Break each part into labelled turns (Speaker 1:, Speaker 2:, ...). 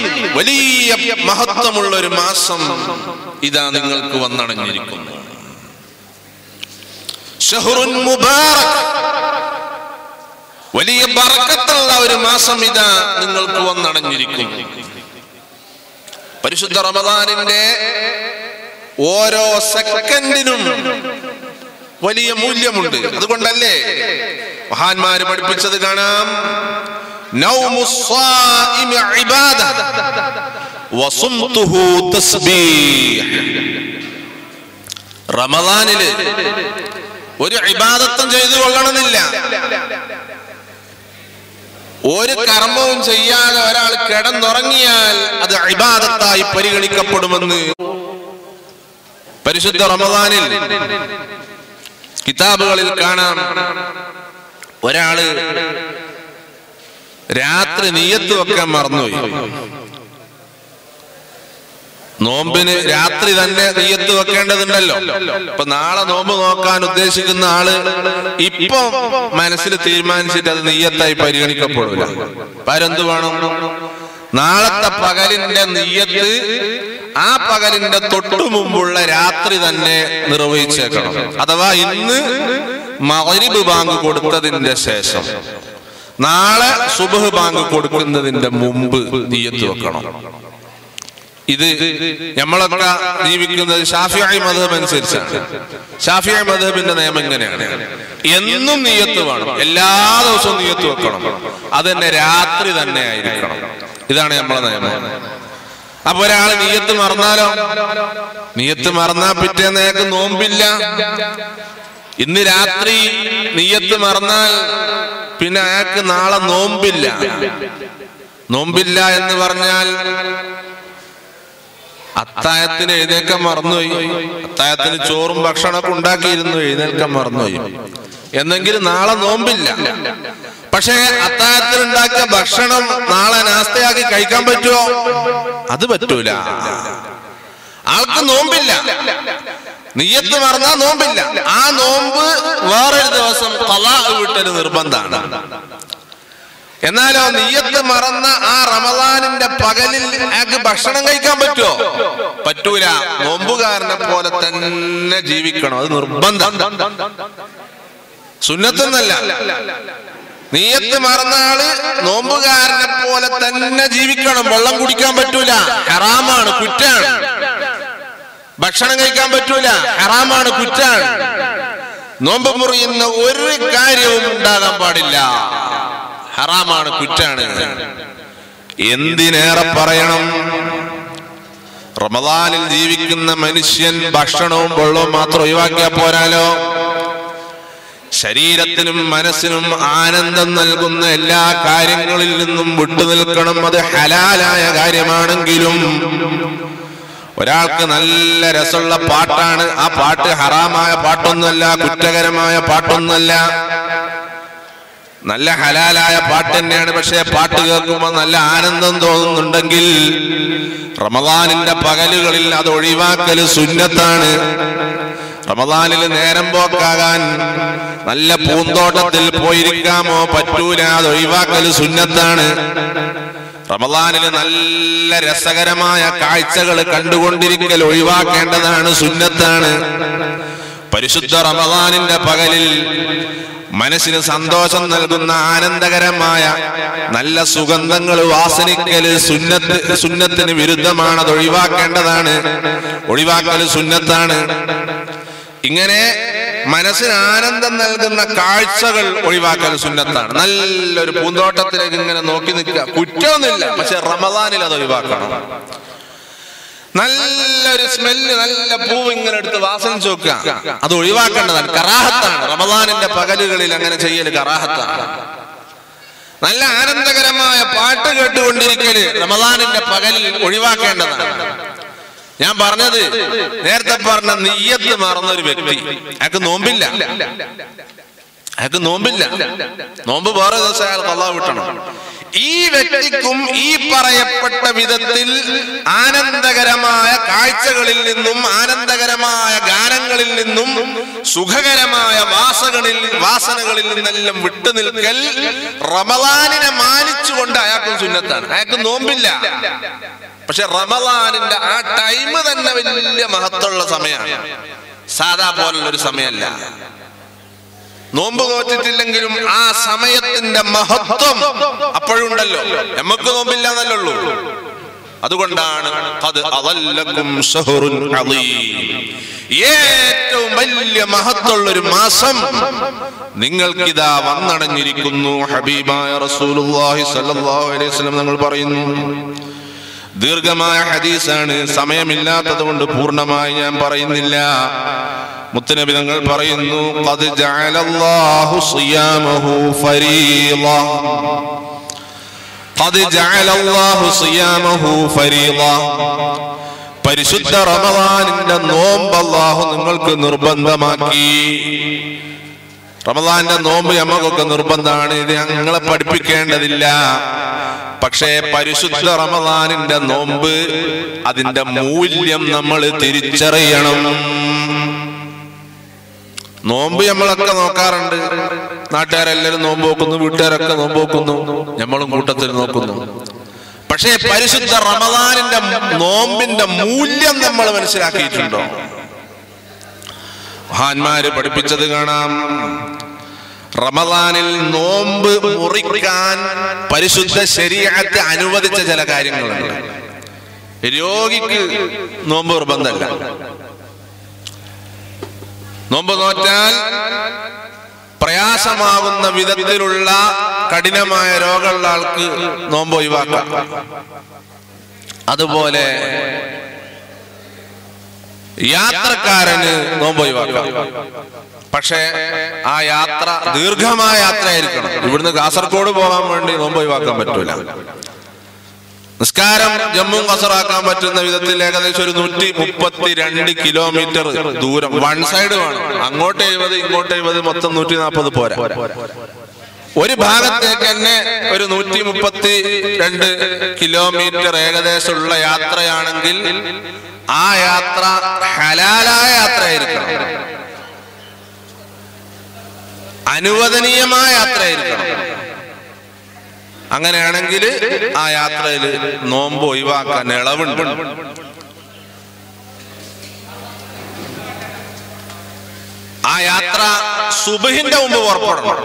Speaker 1: വലിയ മഹത്വമുള്ള ഒരു മാസം ഇതാ നിങ്ങൾക്ക് വന്നണഞ്ഞിരിക്കുന്നു ഷഹ്റുൻ മുബാറക് വലിയ ബർക്കത്തുള്ള ഒരു മാസം ഇതാ നിങ്ങൾക്ക് വന്നടഞ്ഞിരിക്കുന്നു പരിശുദ്ധ റമദാനിന്റെ ഓരോ സെക്കൻഡിനും വലിയ മൂല്യമുണ്ട് അതുകൊണ്ടല്ലേ മഹാന്മാര് പഠിപ്പിച്ചത് കാണാം നൗമു സ്വാഇമി ഇബാദ വസുംതുഹു തസ്ബീഹ് റമദാനില് ഒരു ഇബാദത്തും ചെയ്തു കൊള്ളണമെന്നില്ല ഒരു കർമ്മവും ചെയ്യാതെ ഒരാൾ കിടന്നുറങ്ങിയാൽ അത് ഇബാദത്തായി പരിഗണിക്കപ്പെടുമെന്ന് പരിശുദ്ധ റമദാനിൽ കിതാബുകളിൽ കാണാം ഒരാള് രാത്രി നീയത്ത് വെക്കാൻ മറന്നുപോയി നോമ്പിന് രാത്രി തന്നെ നീയത്ത് വെക്കേണ്ടതുണ്ടല്ലോ ഇപ്പൊ നാളെ നോമ്പ് നോക്കാൻ ഉദ്ദേശിക്കുന്ന ആള് ഇപ്പൊ മനസ്സിൽ തീരുമാനിച്ചിട്ട് അത് നീയത്തായി പരിഗണിക്കപ്പെടില്ല പരെന്ത് വേണം നാളത്തെ പകലിന്റെ നീയത്ത് ആ പകലിന്റെ തൊട്ടു മുമ്പുള്ള രാത്രി തന്നെ നിർവഹിച്ചേക്കണം അഥവാ ഇന്ന് മകരിബ് ബാങ്ക് കൊടുത്തതിന്റെ ശേഷം നാളെ സുബഹ് ബാങ്ക് കൊടുക്കുന്നതിന്റെ മുമ്പ് നീയത്ത് വെക്കണം ഇത് നമ്മളൊക്കെ ജീവിക്കുന്നത് ഷാഫിയായി മതം അനുസരിച്ചാണ് ഷാഫിയായി മതബിന്റെ നിയമം ഇങ്ങനെയാണ് എന്നും നീയത്ത് വേണം എല്ലാ ദിവസവും നീയത്ത് വെക്കണം അത് തന്നെ രാത്രി തന്നെ ആയിരിക്കണം ഇതാണ് നമ്മളെ നിയമം അപ്പൊ ഒരാള് നീയത്ത് മറന്നാലോ നീയത്ത് മറന്നാ പിറ്റേന്നേക്ക് നോമ്പില്ല ഇന്ന് രാത്രി നീയത്ത് മറന്നാൽ പിന്നെ അയാൾക്ക് നാളെ നോമ്പില്ല നോമ്പില്ല എന്ന് പറഞ്ഞാൽ അത്തായത്തിന് എഴുന്നേൽക്കാൻ മറന്നുപോയി അത്തായത്തിന് ചോറും ഭക്ഷണമൊക്കെ ഉണ്ടാക്കിയിരുന്നു എഴുന്നേൽക്കാൻ മറന്നുപോയി എന്നെങ്കിലും നാളെ നോമ്പില്ല പക്ഷേ അത്തായത്തിൽ ഉണ്ടാക്കിയ ഭക്ഷണം നാളെ നാസ്തയാക്കി കഴിക്കാൻ പറ്റുമോ അത് പറ്റൂല ആൾക്ക് നോമ്പില്ല നീയത്ത് മറന്നാ നോമ്പില്ല ആ നോമ്പ് വേറൊരു ദിവസം തലാ വിട്ടൊരു നിർബന്ധമാണ് എന്നാലോ നീയത്ത് മറന്ന ആ റമദാനിന്റെ പകലിൽ അയാൾക്ക് ഭക്ഷണം കഴിക്കാൻ പറ്റുമോ പറ്റൂല നോമ്പുകാരനെ പോലെ തന്നെ ജീവിക്കണം അത് നിർബന്ധം സുന്നത്തൊന്നല്ല നീയത്ത് മറന്ന ആള് നോമ്പുകാരനെ പോലെ തന്നെ ജീവിക്കണം വെള്ളം കുടിക്കാൻ പറ്റൂല ഹറാമാണ് കുറ്റാണ് ഭക്ഷണം കഴിക്കാൻ പറ്റൂല ഹറാമാണ് കുറ്റാണ് നോമ്പ് മുറിയുന്ന ഒരു കാര്യവും ഉണ്ടാകാൻ പാടില്ല ഹറാമാണ് കുറ്റാണ് എന്തിനേറെ പറയണം റമദാനിൽ ജീവിക്കുന്ന മനുഷ്യൻ ഭക്ഷണവും വെള്ളവും മാത്രം ഒഴിവാക്കിയാൽ പോരാലോ ശരീരത്തിനും മനസ്സിനും ആനന്ദം നൽകുന്ന എല്ലാ കാര്യങ്ങളിൽ നിന്നും വിട്ടുനിൽക്കണം അത് ഹലാലായ കാര്യമാണെങ്കിലും ഒരാൾക്ക് നല്ല രസമുള്ള പാട്ടാണ് ആ പാട്ട് ഹറാമായ പാട്ടൊന്നുമല്ല കുറ്റകരമായ പാട്ടൊന്നുമല്ല നല്ല ഹലാലായ പാട്ട് തന്നെയാണ് പക്ഷെ പാട്ട് കേൾക്കുമ്പോൾ നല്ല ആനന്ദം തോന്നുന്നുണ്ടെങ്കിൽ റമദാനിന്റെ പകലുകളിൽ അത് ഒഴിവാക്കൽ സുന്നത്താണ് റമദാനിൽ നേരം പോക്കാകാൻ നല്ല പൂന്തോട്ടത്തിൽ പോയിരിക്കാമോ പറ്റൂല അത് ഒഴിവാക്കൽ സുന്നത്താണ് റമദാനിൽ നല്ല രസകരമായ കാഴ്ചകൾ കണ്ടുകൊണ്ടിരിക്കൽ ഒഴിവാക്കേണ്ടതാണ് സുന്നത്താണ് പരിശുദ്ധ റമദാനിന്റെ പകലിൽ മനസ്സിന് സന്തോഷം നൽകുന്ന ആനന്ദകരമായ നല്ല സുഗന്ധങ്ങൾ വാസനിക്കല് സുന്നത്ത് സുന്നത്തിന് വിരുദ്ധമാണ് അത് ഒഴിവാക്കേണ്ടതാണ് ഒഴിവാക്കൽ സുന്നത്താണ് ഇങ്ങനെ മനസ്സിന് ആനന്ദം നൽകുന്ന കാഴ്ചകൾ ഒഴിവാക്കൽ സുന്നത്താണ് നല്ലൊരു പൂന്തോട്ടത്തിലേക്ക് ഇങ്ങനെ നോക്കി നിൽക്കുക കുറ്റമൊന്നുമില്ല പക്ഷെ റമദാനിൽ അത് ഒഴിവാക്കണം നല്ലൊരു സ്മെല്ല് നല്ല പൂവ് ഇങ്ങനെ എടുത്ത് വാസന ചോക്കുക അത് ഒഴിവാക്കേണ്ടതാണ് കറാഹത്താണ് റമദാനിന്റെ പകലുകളിൽ അങ്ങനെ ചെയ്യല് കറാഹത്താണ് നല്ല ആനന്ദകരമായ പാട്ട് കേട്ടുകൊണ്ടിരിക്കല് റമദാനിന്റെ പകലിൽ ഒഴിവാക്കേണ്ടതാണ് ഞാൻ പറഞ്ഞത് നേരത്തെ പറഞ്ഞ നെയ്യത്ത് മറന്ന ഒരു വ്യക്തി അയാൾക്ക് നോമ്പില്ല അയാൾക്ക് നോമ്പില്ല നോമ്പ് വേറെ ദിവസം അയാൾ കള്ളാ വിട്ടണം ഈ വ്യക്തിക്കും ഈ പറയപ്പെട്ട വിധത്തിൽ ആനന്ദകരമായ കാഴ്ചകളിൽ നിന്നും ആനന്ദകരമായ ഗാനങ്ങളിൽ നിന്നും സുഖകരമായ വാസകളിൽ വാസനകളിൽ നിന്നെല്ലാം വിട്ടു നിൽക്കൽ റമദാനിനെ മാനിച്ചുകൊണ്ട് അയാൾക്കും സുന്നത്താണ് അയാൾക്ക് നോമ്പില്ല പക്ഷെ റമദാനിന്റെ ആ ടൈം തന്നെ വലിയ മഹത്വമുള്ള സമയമാണ് സാധാ പോലുള്ള ഒരു സമയമല്ല നോമ്പ് നോറ്റിട്ടില്ലെങ്കിലും ആ സമയത്തിന്റെ മഹത്വം അപ്പോഴുണ്ടല്ലോ നമുക്ക് നോമ്പില്ല എന്നല്ലുള്ളൂ അതുകൊണ്ടാണ് ഖദ് അദല്ലക്കും ശഹ്റുൻ അദീം. ഏറ്റവും വലിയ മഹത്വമുള്ള ഒരു മാസം നിങ്ങൾക്കിതാ വന്നടഞ്ഞിരിക്കുന്നു ഹബീബായ റസൂലുള്ളാഹി സ്വല്ലല്ലാഹു അലൈഹി വസല്ലം നിങ്ങൾ പറയുന്നു ദീർഘമായ ഹദീസാണ് സമയമില്ലാത്തത് കൊണ്ട് പൂർണ്ണമായി ഞാൻ പറയുന്നില്ല മുത്തനബി തങ്ങൾ പറയുന്നു "ഖദ് ജഅലല്ലാഹു സിയാമഹു ഫരീള ഖദ് ജഅലല്ലാഹു സിയാമഹു ഫരീള പരിശുദ്ധ റമദാനിന്റെ നോമ്പ് അല്ലാഹു നിങ്ങൾക്ക് നിർബന്ധമാക്കി റമദാന്റെ നോമ്പ് നമുക്കൊക്കെ നിർബന്ധമാണ് ഇത് ഞങ്ങളെ പഠിപ്പിക്കേണ്ടതില്ല പക്ഷേ പരിശുദ്ധ റമദാനിന്റെ നോമ്പ് അതിന്റെ മൂല്യം നമ്മൾ തിരിച്ചറിയണം നോമ്പ് നമ്മളൊക്കെ നോക്കാറുണ്ട് നാട്ടുകാരെല്ലാരും നോമ്പ് നോക്കുന്നു വീട്ടുകാരൊക്കെ നോമ്പ് നോക്കുന്നു നമ്മളും കൂട്ടത്തിൽ നോക്കുന്നു പക്ഷേ പരിശുദ്ധ റമദാനിന്റെ നോമ്പിന്റെ മൂല്യം നമ്മൾ മനസ്സിലാക്കിയിട്ടുണ്ടോ മഹാന്മാര് പഠിപ്പിച്ചത് കാണാം റമദാനിൽ നോമ്പ് മുറിക്കാൻ പരിശുദ്ധ ശരീരത്തെ അനുവദിച്ച ചില കാര്യങ്ങളുണ്ട് രോഗിക്ക് നോമ്പ് നിർബന്ധമല്ല നോമ്പ് നോറ്റാൽ പ്രയാസമാകുന്ന വിധത്തിലുള്ള കഠിനമായ രോഗമുള്ള ആൾക്ക് നോമ്പ് ഒഴിവാക്കാം അതുപോലെ യാത്രക്കാരന് നോമ്പ് ഒഴിവാക്കാം പക്ഷേ ആ യാത്ര ദീർഘമായ യാത്രയായിരിക്കണം ഇവിടുന്ന് കാസർഗോഡ് പോകാൻ വേണ്ടി നോമ്പ് ഒഴിവാക്കാൻ പറ്റൂല നിസ്കാരം ജമ്മു കസറാക്കാൻ പറ്റുന്ന വിധത്തിൽ ഏകദേശം ഒരു നൂറ്റി മുപ്പത്തി രണ്ട് കിലോമീറ്റർ ദൂരം വൺ സൈഡ് വേണം അങ്ങോട്ട് എഴുപത് ഇങ്ങോട്ട് എഴുപത് മൊത്തം നൂറ്റി നാൽപ്പത് പോരാ ഒരു ഭാഗത്തേക്ക് തന്നെ ഒരു നൂറ്റി മുപ്പത്തി രണ്ട് കിലോമീറ്റർ ഏകദേശമുള്ള യാത്രയാണെങ്കിൽ ആ യാത്ര ഹലാലായ യാത്രയായിരിക്കണം അനുവദനീയമായ യാത്രയായിരിക്കണം അങ്ങനെയാണെങ്കിൽ ആ യാത്രയിൽ നോമ്പ് ഒഴിവാക്കാൻ ഇളവുണ്ട് ആ യാത്ര സുബഹിന്റെ മുമ്പ് പുറപ്പെടണം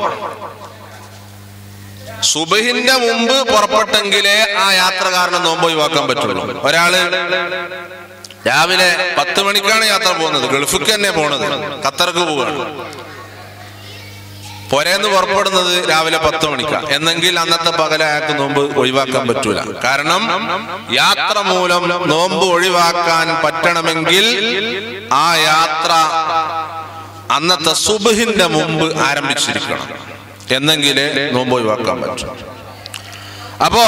Speaker 1: സുബഹിന്റെ മുമ്പ് പുറപ്പെട്ടെങ്കിലേ ആ യാത്രക്കാരനെ നോമ്പ് ഒഴിവാക്കാൻ പറ്റുള്ളൂ ഒരാള് രാവിലെ പത്ത് മണിക്കാണ് യാത്ര പോകുന്നത് ഗൾഫിക്ക് തന്നെ പോണത് ഖത്തർക്ക് പോവുകയാണ് പൊരേന്ന് പുറപ്പെടുന്നത് രാവിലെ പത്ത് മണിക്കാണ് എന്നെങ്കിൽ അന്നത്തെ പകല അയാൾക്ക് നോമ്പ് ഒഴിവാക്കാൻ പറ്റൂല കാരണം യാത്ര മൂലം നോമ്പ് ഒഴിവാക്കാൻ പറ്റണമെങ്കിൽ ആ യാത്ര അന്നത്തെ സുബഹിന്റെ മുമ്പ് ആരംഭിച്ചിരിക്കണം എന്നെങ്കിലേ നോമ്പ് ഒഴിവാക്കാൻ പറ്റും അപ്പോ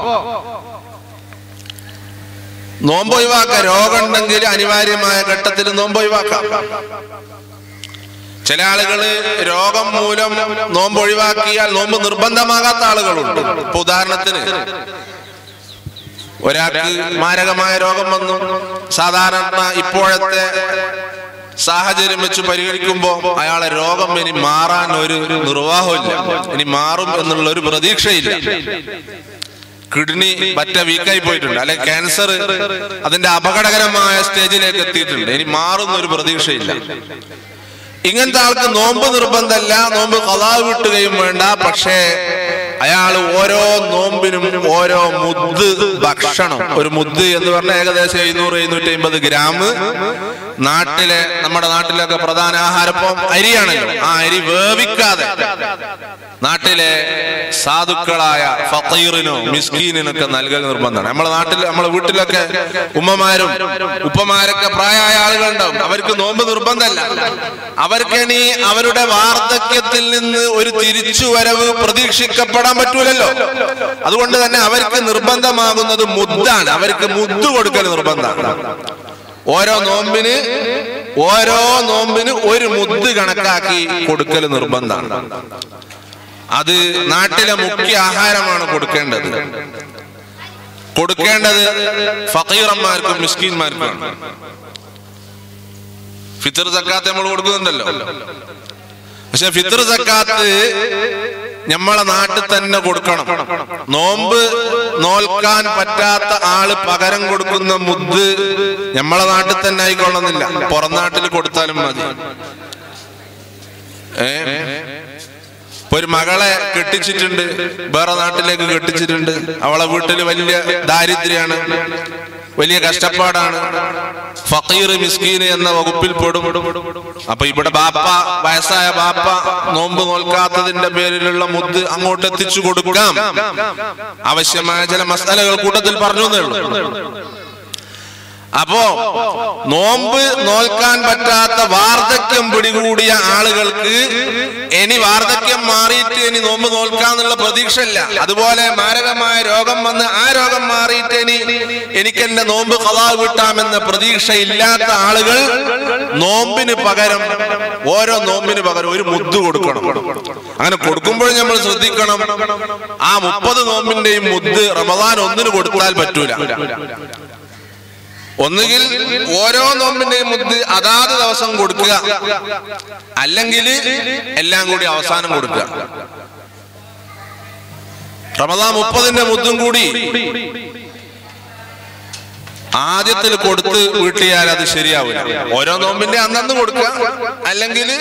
Speaker 1: നോമ്പ് ഒഴിവാക്കാം രോഗം ഉണ്ടെങ്കിൽ അനിവാര്യമായ ഘട്ടത്തിൽ നോമ്പ് ഒഴിവാക്കാം ചില ആളുകള് രോഗം മൂലം നോമ്പ് ഒഴിവാക്കിയാൽ നോമ്പ് നിർബന്ധമാകാത്ത ആളുകളുണ്ട് ഇപ്പൊ ഉദാഹരണത്തിന് ഒരാൾക്ക് മാരകമായ രോഗം വന്നു സാധാരണ ഇപ്പോഴത്തെ സാഹചര്യം വെച്ച് പരിഗണിക്കുമ്പോൾ അയാളെ രോഗം ഇനി മാറാൻ ഒരു നിർവാഹമില്ല ഇനി മാറും എന്നുള്ള ഒരു പ്രതീക്ഷയില്ല കിഡ്നി പറ്റ വീക്കായി പോയിട്ടുണ്ട് അല്ലെ ക്യാൻസർ അതിന്റെ അപകടകരമായ സ്റ്റേജിലേക്ക് എത്തിയിട്ടുണ്ട് ഇനി മാറുന്ന ഒരു പ്രതീക്ഷയില്ല ഇങ്ങനത്തെ ആൾക്ക് നോമ്പ് നിർബന്ധമല്ല നോമ്പ് കഥാ വിട്ടുകയും വേണ്ട പക്ഷേ അയാൾ ഓരോ നോമ്പിനും ഓരോ മുദ് ഭക്ഷണം ഒരു മുദ് എന്ന് പറഞ്ഞാൽ ഏകദേശം എഴുന്നൂറ് എഴുന്നൂറ്റി അമ്പത് ഗ്രാം നാട്ടിലെ നമ്മുടെ നാട്ടിലൊക്കെ പ്രധാന ആഹാരം ഇപ്പം അരിയാണല്ലോ ആ അരി വേവിക്കാതെ നാട്ടിലെ സാധുക്കളായ ഫക്കീറിനോ മിസ്കീനിനൊക്കെ നൽകൽ നിർബന്ധമാണ് നമ്മളെ നാട്ടിൽ നമ്മളെ വീട്ടിലൊക്കെ ഉമ്മമാരും ഉപ്പമാരൊക്കെ പ്രായമായ ആളുകളുണ്ടാവും അവർക്ക് നോമ്പ് നിർബന്ധമല്ല അവർക്ക് ഇനി അവരുടെ വാർദ്ധക്യത്തിൽ നിന്ന് ഒരു തിരിച്ചുവരവ് പ്രതീക്ഷിക്കപ്പെടാൻ പറ്റൂലല്ലോ അതുകൊണ്ട് തന്നെ അവർക്ക് നിർബന്ധമാകുന്നത് മുദ്ദാണ് അവർക്ക് മുദ്ദ് കൊടുക്കൽ നിർബന്ധമാണ് ഓരോ നോമ്പിന് ഓരോ നോമ്പിന് ഒരു മുദ്ദ് കണക്കാക്കി കൊടുക്കൽ നിർബന്ധമാണ് അത് നാട്ടിലെ മുഖ്യ ആഹാരമാണ് കൊടുക്കേണ്ടത് കൊടുക്കേണ്ടത് ഫക്കീറന്മാർക്കും മിസ്കീന്മാർക്കും ഫിത്തർ സക്കാത്ത് നമ്മൾ കൊടുക്കുന്നുണ്ടല്ലോ പക്ഷെ ഫിത്തർ സക്കാത്ത് നമ്മളെ നാട്ടിൽ തന്നെ കൊടുക്കണം നോമ്പ് നോൽക്കാൻ പറ്റാത്ത ആള് പകരം കൊടുക്കുന്ന മുദ്ദ് നമ്മളെ നാട്ടിൽ തന്നെ ആയിക്കൊള്ളുന്നില്ല പുറം നാട്ടിൽ കൊടുത്താലും മതി ഏ ഇപ്പൊ ഒരു മകളെ കെട്ടിച്ചിട്ടുണ്ട് വേറെ നാട്ടിലേക്ക് കെട്ടിച്ചിട്ടുണ്ട് അവളെ വീട്ടിൽ വലിയ ദാരിദ്ര്യാണ് വലിയ കഷ്ടപ്പാടാണ് ഫക്കീർ മിസ്കീന് എന്ന വകുപ്പിൽ പെടും അപ്പൊ ഇവിടെ ബാപ്പ വയസ്സായ ബാപ്പ നോമ്പ് നോൽക്കാത്തതിന്റെ പേരിലുള്ള മുദ്ദ് അങ്ങോട്ട് എത്തിച്ചു കൊടുക്കാം ആവശ്യമായ ചില മസാലകൾ കൂട്ടത്തിൽ പറഞ്ഞു എന്നേ ഉള്ളൂ അപ്പോ നോമ്പ് നോൽക്കാൻ പറ്റാത്ത വാർദ്ധക്യം പിടികൂടിയ ആളുകൾക്ക് ഇനി വാർദ്ധക്യം മാറിയിട്ട് ഇനി നോമ്പ് നോൽക്കാന്നുള്ള പ്രതീക്ഷയില്ല അതുപോലെ മാരകമായ രോഗം വന്ന് ആ രോഗം മാറിയിട്ട് ഇനി എനിക്ക് എന്റെ നോമ്പ് കഥാ വിട്ടാമെന്ന പ്രതീക്ഷയില്ലാത്ത ആളുകൾ നോമ്പിന് പകരം ഓരോ നോമ്പിന് പകരം ഒരു മുദ്ദ് കൊടുക്കണം അങ്ങനെ കൊടുക്കുമ്പോൾ നമ്മൾ ശ്രദ്ധിക്കണം ആ മുപ്പത് നോമ്പിന്റെയും മുദ്ദ് റമദാൻ ഒന്നിന് കൊടുത്താൽ പറ്റൂല ഒന്നുകിൽ ഓരോ നോമ്പിന്റെയും മുദ്ദ് അതാത് ദിവസം കൊടുക്കുക അല്ലെങ്കിൽ എല്ലാം കൂടി അവസാനം കൊടുക്കുക റമദാൻ മുപ്പതിന്റെ മുദ്ദും കൂടി ആദ്യത്തിൽ കൊടുത്ത് വീട്ടിയാൽ അത് ശരിയാവില്ല ഓരോ നോമ്പിന്റെ അന്നന്ന് കൊടുക്കുക അല്ലെങ്കിൽ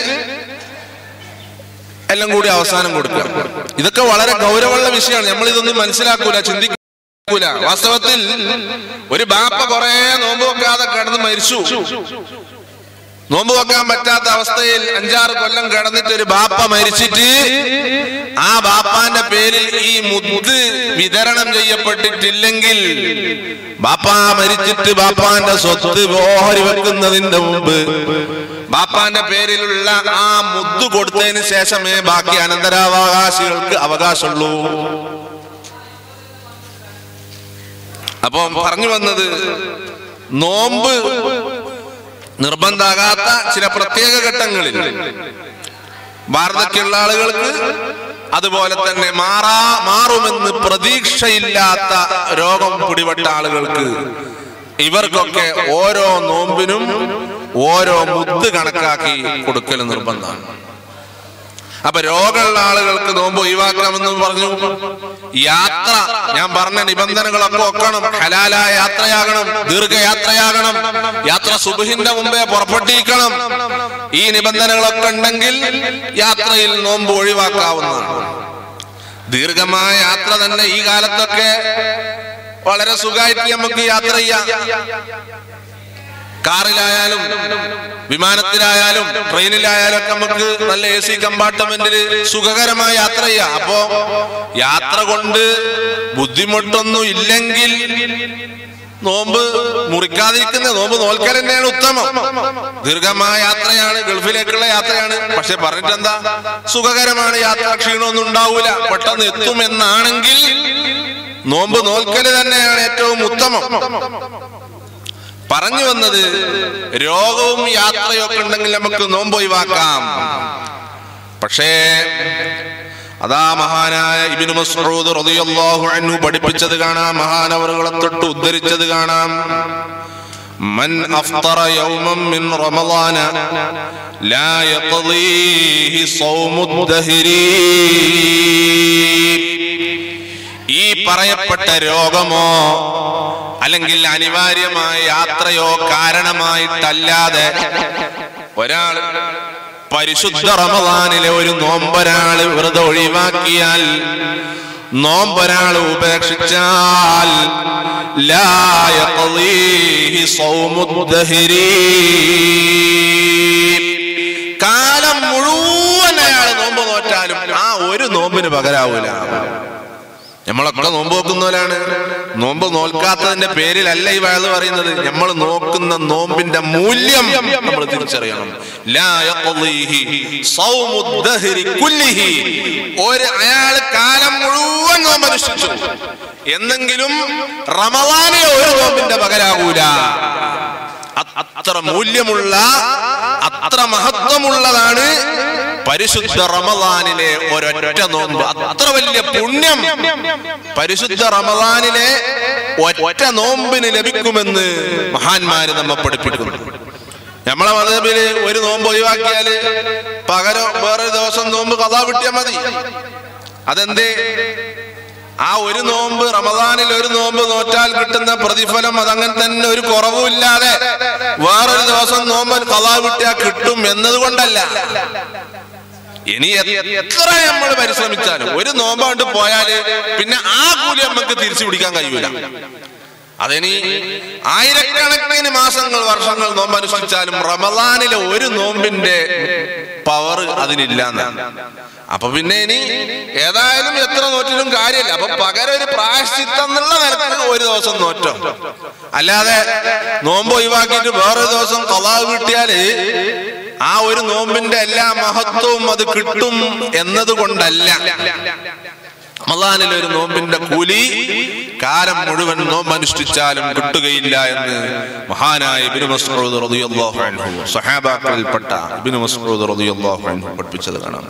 Speaker 1: എല്ലാം കൂടി അവസാനം കൊടുക്കുക ഇതൊക്കെ വളരെ ഗൗരവമുള്ള വിഷയമാണ് നമ്മൾ ഇതൊന്നും മനസ്സിലാക്കൂല ചിന്തിക്കൂല വാസ്തവത്തിൽ ഒരു ബാപ്പ കുറെ നോമ്പ് വെക്കാതെ കിടന്ന് മരിച്ചു നോമ്പ് വെക്കാൻ പറ്റാത്ത അവസ്ഥയിൽ അഞ്ചാറ് കൊല്ലം കിടന്നിട്ട് ഒരു ബാപ്പ മരിച്ചിട്ട് ആ ബാപ്പാന്റെ പേരിൽ ഈ മുദ്ദ് വിതരണം ചെയ്യപ്പെട്ടിട്ടില്ലെങ്കിൽ ബാപ്പ മരിച്ചിട്ട് ബാപ്പാന്റെ സ്വത്ത് ഓഹരി വെക്കുന്നതിന്റെ മുമ്പ് ബാപ്പാന്റെ പേരിലുള്ള ആ മുദ്ദ് കൊടുത്തതിന് ശേഷമേ ബാക്കി അനന്തരാവകാശികൾക്ക് അവകാശമുള്ളൂ അപ്പൊ പറഞ്ഞു വന്നത് നോമ്പ് നിർബന്ധാകാത്ത ചില പ്രത്യേക ഘട്ടങ്ങളിൽ വാർദ്ധക്യമുള്ള ആളുകൾക്ക് അതുപോലെ തന്നെ മാറാ മാറുമെന്ന് പ്രതീക്ഷയില്ലാത്ത രോഗം പിടിപെട്ട ആളുകൾക്ക് ഇവർക്കൊക്കെ ഓരോ നോമ്പിനും ഓരോ മുദ്ദ് കണക്കാക്കി കൊടുക്കൽ നിർബന്ധമാണ് അപ്പൊ രോഗമുള്ള ആളുകൾക്ക് നോമ്പ് ഒഴിവാക്കാമെന്ന് പറഞ്ഞു യാത്ര ഞാൻ പറഞ്ഞ നിബന്ധനകളൊക്കെ ഒക്കണം ഹലാലായ യാത്രയാകണം ദീർഘയാത്രയാകണം യാത്ര സുബഹിന്റെ മുമ്പേ പുറപ്പെട്ടിരിക്കണം ഈ നിബന്ധനകളൊക്കെ ഉണ്ടെങ്കിൽ യാത്രയിൽ നോമ്പ് ഒഴിവാക്കാവുന്നതാണ് ദീർഘമായ യാത്ര തന്നെ ഈ കാലത്തൊക്കെ വളരെ സുഖമായിട്ട് നമുക്ക് യാത്ര ചെയ്യാം കാറിലായാലും വിമാനത്തിലായാലും ട്രെയിനിലായാലും ഒക്കെ നമുക്ക് നല്ല എ സി കമ്പാർട്ട്മെന്റിൽ സുഖകരമായ യാത്ര ചെയ്യാം അപ്പോ യാത്ര കൊണ്ട് ബുദ്ധിമുട്ടൊന്നും ഇല്ലെങ്കിൽ നോമ്പ് മുറിക്കാതിരിക്കുന്ന നോമ്പ് നോൽക്കൽ തന്നെയാണ് ഉത്തമം ദീർഘമായ യാത്രയാണ് ഗൾഫിലേക്കുള്ള യാത്രയാണ് പക്ഷെ പറഞ്ഞിട്ടെന്താ സുഖകരമാണ് യാത്ര ക്ഷീണമൊന്നും ഉണ്ടാവൂല പെട്ടെന്ന് എത്തുമെന്നാണെങ്കിൽ നോമ്പ് നോൽക്കല് തന്നെയാണ് ഏറ്റവും ഉത്തമം പറഞ്ഞു വന്നത് രോഗവും യാത്രയൊക്കെ ഉണ്ടെങ്കിൽ നമുക്ക് നോമ്പ് ഒഴിവാക്കാം പക്ഷേ അതാ മഹാനായ ഇബ്നു മസ്ഊദ് റളിയല്ലാഹു അൻഹു പഠിപ്പിച്ചത് കാണാം മഹാനവറുകളെ തൊട്ട് ഉദ്ധരിച്ചത് കാണാം من أفطر يوما من رمضان لا يقضيه صوم الدهر ഈ പറയപ്പെട്ട രോഗമോ അല്ലെങ്കിൽ അനിവാര്യമായ യാത്രയോ കാരണമായിട്ടല്ലാതെ ഒരാൾ പരിശുദ്ധ റമദാനിലെ ഒരു നോമ്പൊരാൾ വെറുതെ ഒഴിവാക്കിയാൽ നോമ്പൊരാൾ ഉപേക്ഷിച്ചാൽ ലാ യഖ്ളീഹി സൗമുദ്ദഹരി. കാലം മുഴുവൻ അയാൾ നോമ്പ് നോറ്റാലും ആ ഒരു നോമ്പിന് പകരാവൂല നമ്മളൊക്കെ നോമ്പ് നോക്കുന്നവരാണ് നോമ്പ് നോൽക്കാത്തതിന്റെ പേരിലല്ല ഈ വയത് പറയുന്നത് നമ്മൾ നോക്കുന്ന നോമ്പിന്റെ മൂല്യം നമ്മൾ തിരിച്ചറിയണം ലാ യഖ്ളീഹി സൗമു ദഹ്രി കുല്ലിഹി. ഒരു അയാൾ കാലം മുഴുവൻ നോമ്പ് അനുഷ്ഠിച്ചു എന്നെങ്കിലും റമദാനെ ഒരു നോമ്പിന്റെ പകരാകൂല അത്ര മൂല്യമുള്ള അത്ര മഹത്വമുള്ളതാണ് പരിശുദ്ധ റമദാനിലെ ഒരൊറ്റ നോമ്പ് അത്ര വലിയ പുണ്യം പരിശുദ്ധ റമദാനിലെ ഒറ്റ നോമ്പിന് ലഭിക്കുമെന്ന് മഹാന്മാര് നമ്മെ പഠിപ്പിക്കുന്നു നമ്മളെ മതബില് ഒരു നോമ്പ് ഒഴിവാക്കിയാല് പകരം വേറൊരു ദിവസം നോമ്പ് കഥാ വിട്ടിയാൽ മതി അതെന്തേ ആ ഒരു നോമ്പ് റമദാനിൽ ഒരു നോമ്പ് നോറ്റാൽ കിട്ടുന്ന പ്രതിഫലം അതങ്ങനെ തന്നെ ഒരു കുറവുമില്ലാതെ വേറൊരു ദിവസം നോമ്പ് കഥാ വിട്ടിയാൽ കിട്ടും എന്നതുകൊണ്ടല്ല ഇനി എത്ര നമ്മൾ പരിശ്രമിച്ചാലും ഒരു നോമ്പാണ്ട് പോയാല് പിന്നെ ആ കൂലി നമുക്ക് തിരിച്ചു പിടിക്കാൻ കഴിയൂല അതിനി ആയിരക്കണക്കിന് മാസങ്ങൾ വർഷങ്ങൾ നോമ്പ് അനുഷ്ഠിച്ചാലും റമദാനിലെ ഒരു നോമ്പിന്റെ പവർ അതിനില്ല അപ്പൊ പിന്നെ ഇനി ഏതായാലും എത്ര നോറ്റിലും കാര്യമില്ല അപ്പൊ പകരം ഒരു പ്രായശ്ചിത്തം എന്നുള്ള നിലക്ക് ഒരു ദിവസം നോറ്റോ അല്ലാതെ നോമ്പ് ഒഴിവാക്കിയിട്ട് വേറൊരു ദിവസം കലാവ് കിട്ടിയാല് ആ ഒരു നോമ്പിന്റെ എല്ലാ മഹത്വവും അത് കിട്ടും എന്നതുകൊണ്ടല്ല റമദാനിൽ ഒരു നോമ്പിന്റെ കൂലി കാലം മുഴുവൻ നോമ്പ് അനുഷ്ഠിച്ചാലും കിട്ടുകയില്ല എന്ന് മഹാനായ ഇബ്നു മസ്ഊദ് റളിയല്ലാഹു അൻഹു സഹാബാക്കളിൽപ്പെട്ട ഇബ്നു മസ്ഊദ് റളിയല്ലാഹു അൻഹു പഠിപ്പിച്ചത് കാണാം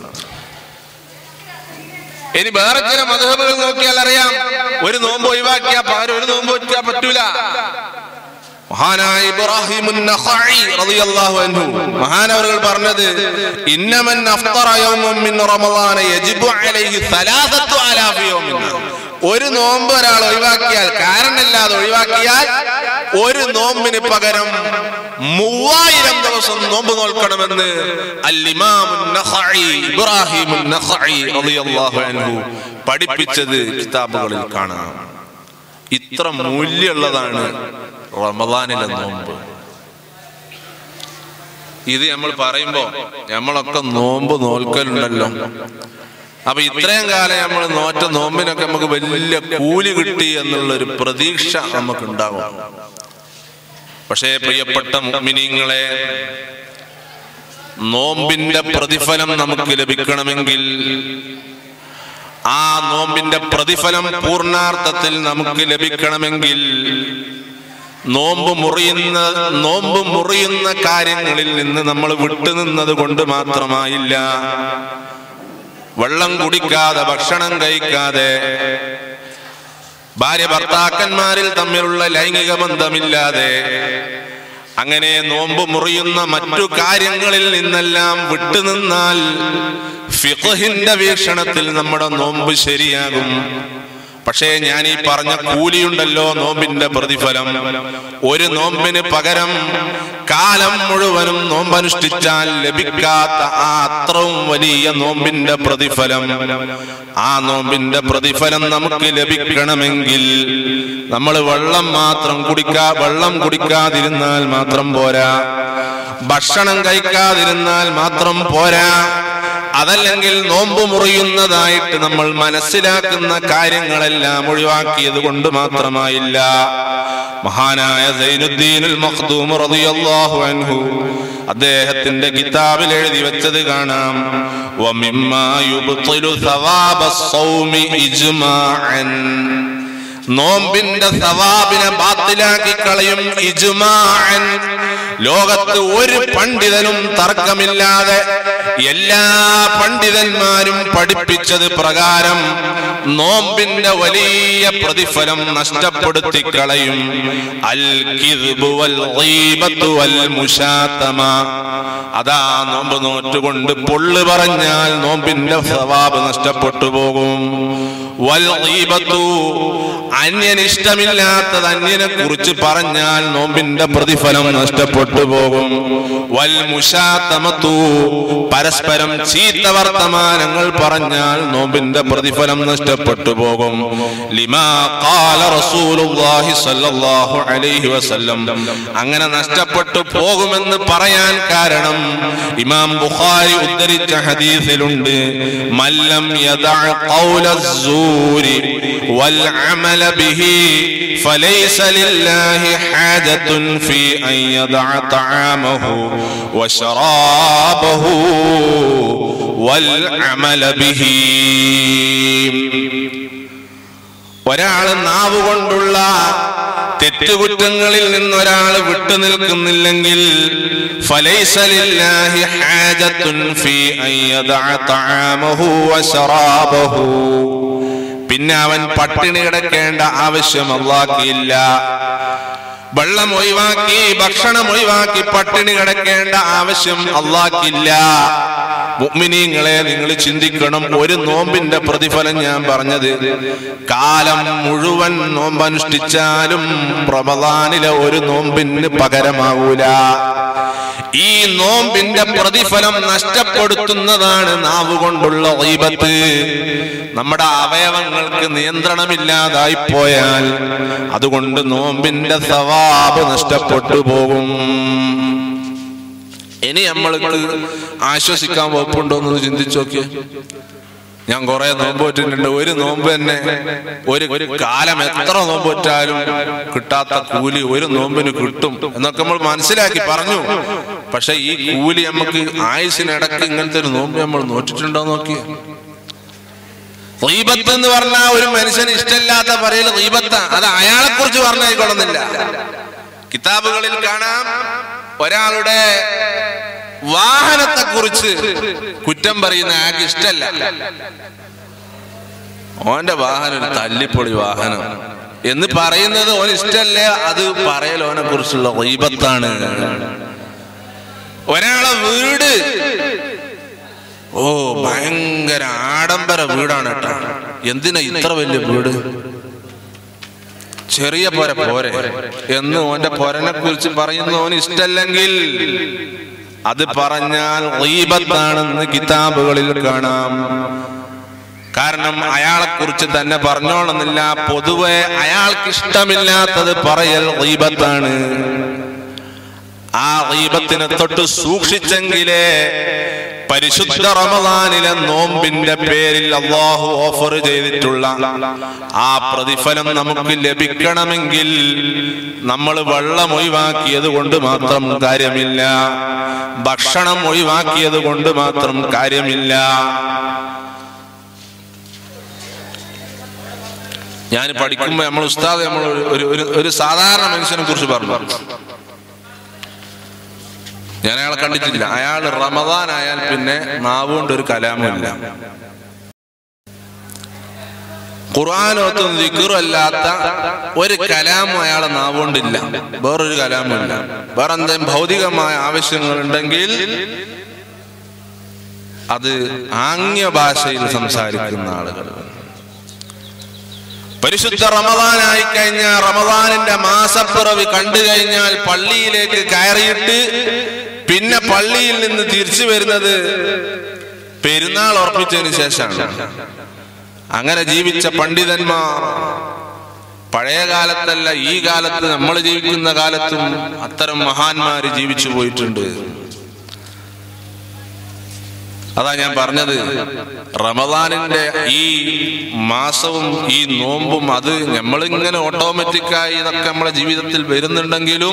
Speaker 1: ഇനി വേറെ ചില മധുഹബുകൾ നോക്കിയാൽ അറിയാം ഒരു നോമ്പ് ഒഴിവാക്കിയാൽ പകരം ഒരു നോമ്പ് വെച്ചാൽ പറ്റൂല മഹാനായ ഇബ്രാഹിം റളിയല്ലാഹു അൻഹു മഹാനവറുകൾ പറഞ്ഞത് ഇന്നമൻ അഫ്തറ യൗമൻ മിൻ റമളാന യജിബു അലൈഹി സലാസത്തു ആലാഫി യൗമിൻ ഒരു നോമ്പ് ഒരാൾ ഒഴിവാക്കിയാൽ കാരണമില്ലാതെ ഒഴിവാക്കിയാൽ ഒരു നോമ്പിന് പകരം മൂവായിരം ദിവസം നോമ്പ് നോൽക്കണമെന്ന് ഇബ്രാഹിം റളിയല്ലാഹു അൻഹു പഠിപ്പിച്ചത് കിതാബുകളിൽ കാണാം ഇത്ര മൂല്യമുള്ളതാണ് റമദാനിലെ നോമ്പ് ഇത് നമ്മൾ പറയുമ്പോ നമ്മളൊക്കെ നോമ്പ് നോൽക്കലുണ്ടല്ലോ അപ്പൊ ഇത്രയും കാലം നമ്മൾ നോറ്റ നോമ്പിനൊക്കെ നമുക്ക് വലിയ കൂലി കിട്ടി എന്നുള്ള ഒരു പ്രതീക്ഷ നമുക്ക് ഉണ്ടാവും പക്ഷേ പ്രിയപ്പെട്ട മിനിങ്ങളെ നോമ്പിന്റെ പ്രതിഫലം നമുക്ക് ലഭിക്കണമെങ്കിൽ ആ നോമ്പിന്റെ പ്രതിഫലം പൂർണാർത്ഥത്തിൽ നമുക്ക് ലഭിക്കണമെങ്കിൽ നോമ്പ് മുറിയുന്ന നോമ്പ് മുറിയുന്ന കാര്യങ്ങളിൽ നിന്ന് നമ്മൾ വിട്ടുനിന്നത് കൊണ്ട് മാത്രമായില്ല വെള്ളം കുടിക്കാതെ ഭക്ഷണം കഴിക്കാതെ ഭാര്യ ഭർത്താക്കന്മാരിൽ തമ്മിലുള്ള ലൈംഗിക ബന്ധമില്ലാതെ അങ്ങനെ നോമ്പ് മുറിയുന്ന മറ്റു കാര്യങ്ങളിൽ നിന്നെല്ലാം വിട്ടുനിന്നാൽ ഫിഖഹിന്റെ വീക്ഷണത്തിൽ നമ്മുടെ നോമ്പ് ശരിയാകും പക്ഷേ ഞാൻ ഈ പറഞ്ഞ കൂലിയുണ്ടല്ലോ നോമ്പിന്റെ പ്രതിഫലം ഒരു നോമ്പിന് പകരം കാലം മുഴുവനും നോമ്പനുഷ്ഠിച്ചാൽ ലഭിക്കാത്ത ആ അത്രയും വലിയ നോമ്പിന്റെ പ്രതിഫലം ആ നോമ്പിന്റെ പ്രതിഫലം നമുക്ക് ലഭിക്കണമെങ്കിൽ നമ്മൾ വെള്ളം മാത്രം കുടിക്കാ വെള്ളം കുടിക്കാതിരുന്നാൽ മാത്രം പോരാ ഭക്ഷണം കഴിക്കാതിരുന്നാൽ മാത്രം പോരാ അതല്ലെങ്കിൽ നോമ്പ് മുറിയുന്നതായിട്ട് നമ്മൾ മനസ്സിലാക്കുന്ന കാര്യങ്ങളെല്ലാം ഒഴിവാക്കിയത് കൊണ്ട് മാത്രമായില്ല മഹാനായ സൈനുദ്ദീനുൽ മഖ്ദൂം റളിയല്ലാഹു അൻഹു അദ്ദേഹത്തിന്റെ കിതാബിൽ എഴുതി വെച്ചത് കാണാം വമിമ്മാ യുബ്തിലു സവാബസ് സൗമി ഇജ്മാഅൻ നോമ്പിന്റെ സവാബിനെ ബാത്തിലാക്കി കളയും ഇജ്മാഅൻ ലോകത്ത് ഒരു പണ്ഡിതനും തർക്കമില്ലാതെ എല്ലാ പണ്ഡിതന്മാരും പഠിപ്പിച്ചത് പ്രകാരം നോമ്പിന്റെ വലിയ പ്രതിഫലം നഷ്ടപ്പെടുത്തി കളയും അൽ കിദ്ബു വൽ ഗീബത്തു വൽ മുശാത്തമ അതാ നോമ്പ് നോറ്റുകൊണ്ട് പൊള്ളു പറഞ്ഞാൽ നോമ്പിന്റെ സവാബ് നഷ്ടപ്പെട്ടു പോകും വൽ ഗീബത്തു അന്യനിഷ്ടമില്ലാത്തത് അന്യനെ കുറിച്ച് പറഞ്ഞാൽ നോമ്പിന്റെ പ്രതിഫലം നഷ്ടപ്പെട്ടു പോകും വൽ മുശാത്തമത്തു പരസ്പരം ചീത്ത വർത്തമാനങ്ങൾ പറഞ്ഞാൽ നോമ്പിന്റെ പ്രതിഫലം നഷ്ടപ്പെട്ടു പോകും ലിമാ ഖാല റസൂലുള്ളാഹി സ്വല്ലല്ലാഹു അലൈഹി വസല്ലം അങ്ങനെ നഷ്ടപ്പെട്ടു പോകുമെന്ന് പറയാൻ കാരണം ഇമാം ബുഖാരി ഉദ്ധരിച്ച ഹദീസിലുണ്ട് മല്ലം യദഅ ഖൗല الزൂരി വൽ അമല ബിഹി فليس لله حاجة في أن يدع طعامه وشرابه والعمل به ഒരാള് നാവ് കൊണ്ടുള്ള തെറ്റുകുറ്റങ്ങളിൽ നിന്നൊരാൾ വിട്ടുനിൽക്കുന്നില്ലെങ്കിൽ فليس لله حاجة في أن يدع طعامه وشرابه പിന്നെ അവൻ പട്ടിണി കിടക്കേണ്ട ആവശ്യം അള്ളാക്കിയില്ല വെള്ളം ഒഴിവാക്കി ഭക്ഷണം ഒഴിവാക്കി പട്ടിണി കിടക്കേണ്ട ആവശ്യം അള്ളാക്കില്ല മുഅ്മിനീങ്ങളെ നിങ്ങൾ ചിന്തിക്കണം ഒരു നോമ്പിന്റെ പ്രതിഫലം ഞാൻ പറഞ്ഞത് കാലം മുഴുവൻ നോമ്പനുഷ്ഠിച്ചാലും റമദാനിലെ ഒരു നോമ്പിന് പകരമാകൂല ഈ നോമ്പിന്റെ പ്രതിഫലം നഷ്ടപ്പെടുത്തുന്നതാണ് നാവ് കൊണ്ടുള്ള ഗീബത്ത് നമ്മുടെ അവയവങ്ങൾക്ക് നിയന്ത്രണമില്ലാതായി പോയാൽ അതുകൊണ്ട് നോമ്പിന്റെ സവാബ് നഷ്ടപ്പെട്ടു പോകും ഇനി നമ്മൾക്ക് ആശ്വസിക്കാൻ വകുപ്പുണ്ടോ എന്ന് ചിന്തിച്ചു നോക്കിയേ ഞാൻ കുറെ നോമ്പ് പറ്റിയിട്ടുണ്ട് ഒരു നോമ്പ് തന്നെ ഒരു ഒരു കാലം എത്ര നോമ്പ് പറ്റാലും കിട്ടാത്ത കൂലി ഒരു നോമ്പിന് കിട്ടും എന്നൊക്കെ നമ്മൾ മനസ്സിലാക്കി പറഞ്ഞു പക്ഷെ ഈ കൂലി നമുക്ക് ആയുസിനിടക്ക് ഇങ്ങനത്തെ ഒരു നോമ്പ് നമ്മൾ നോറ്റിട്ടുണ്ടോ നോക്കി റീബത്ത് എന്ന് പറഞ്ഞാൽ ഒരു മനുഷ്യന് ഇഷ്ടമില്ലാത്ത പറയൽ റീബത്ത അത് അയാളെ കുറിച്ച് പറഞ്ഞായിക്കൊള്ളുന്നില്ല കിതാബുകളിൽ കാണാം ഒരാളുടെ വാഹനത്തെ കുറിച്ച് കുറ്റം പറയുന്ന ആൾക്ക് ഇഷ്ടല്ല ഓന്റെ വാഹനം ഒരു തല്ലിപ്പൊളി വാഹനം എന്ന് പറയുന്നത് ഓൻ ഇഷ്ടല്ല അത് പറയൽ ഓനെ കുറിച്ചുള്ള വൈബത്താണ് ഒരാളെ വീട് ഓ ഭയങ്കര ആഡംബര വീടാണ് കേട്ടോ എന്തിനാ ഇത്ര വലിയ വീട് ചെറിയ പോര പോരെ എന്ന് ഓന്റെ പൊരനെ കുറിച്ച് പറയുന്നവന് ഇഷ്ടല്ലെങ്കിൽ അത് പറഞ്ഞാൽ ഗീബത്താണെന്ന് കിതാബുകളിൽ കാണാം കാരണം അയാളെ കുറിച്ച് തന്നെ പറഞ്ഞോണമെന്നില്ല പൊതുവെ അയാൾക്ക് ഇഷ്ടമില്ലാത്തത് പറയൽ ഗീബത്താണ് ആ ഗീബത്തിനെ തൊട്ട് സൂക്ഷിച്ചെങ്കിലേ പരിശുദ്ധ റമദാനിലെ നോമ്പിന്റെ പേരിൽ അള്ളാഹു ഓഫർ ചെയ്തിട്ടുള്ള ആ പ്രതിഫലം നമുക്ക് ലഭിക്കണമെങ്കിൽ നമ്മൾ വെള്ളം ഒഴിവാക്കിയത് കൊണ്ട് മാത്രം കാര്യമില്ല ഭക്ഷണം ഒഴിവാക്കിയത് കൊണ്ട് മാത്രം കാര്യമില്ല ഞാൻ പഠിക്കുമ്പോ നമ്മൾ ഉസ്താദ് നമ്മൾ ഒരു ഒരു- ഒരു സാധാരണ മനുഷ്യനെ കുറിച്ച് പറഞ്ഞു ഞാൻ അയാളെ കണ്ടിട്ടില്ല അയാൾ റമദാൻ ആയാൽ പിന്നെ നാവുകൊണ്ട് ഒരു കലാമില്ല ഖുർആാനോത്തും ദിക്കറും അല്ലാത്ത ഒരു കലാമും അയാളെ നാവുകൊണ്ടില്ല വേറൊരു കലാമുമില്ല വേറെ എന്തെങ്കിലും ഭൗതികമായ ആവശ്യങ്ങൾ ഉണ്ടെങ്കിൽ അത് ആംഗ്യ ഭാഷയിൽ സംസാരിക്കുന്ന ആളുകൾ പരിശുദ്ധ റമദാനായി കഴിഞ്ഞാൽ റമദാനിന്റെ മാസപ്പിറവി കണ്ടു കഴിഞ്ഞാൽ പള്ളിയിലേക്ക് കയറിയിട്ട് പിന്നെ പള്ളിയിൽ നിന്ന് തിരിച്ചു വരുന്നത് പെരുന്നാൾ ഉറപ്പിച്ചതിന് ശേഷമാണ് അങ്ങനെ ജീവിച്ച പണ്ഡിതന്മാർ പഴയ കാലത്തല്ല ഈ കാലത്ത് നമ്മൾ ജീവിക്കുന്ന കാലത്തും അത്തരം മഹാന്മാര് ജീവിച്ചു പോയിട്ടുണ്ട് അതാ ഞാൻ പറഞ്ഞത് റമദാനിന്റെ ഈ മാസവും ഈ നോമ്പും അത് നമ്മളിങ്ങനെ ഓട്ടോമാറ്റിക്കായി ഇതൊക്കെ നമ്മളെ ജീവിതത്തിൽ വരുന്നുണ്ടെങ്കിലും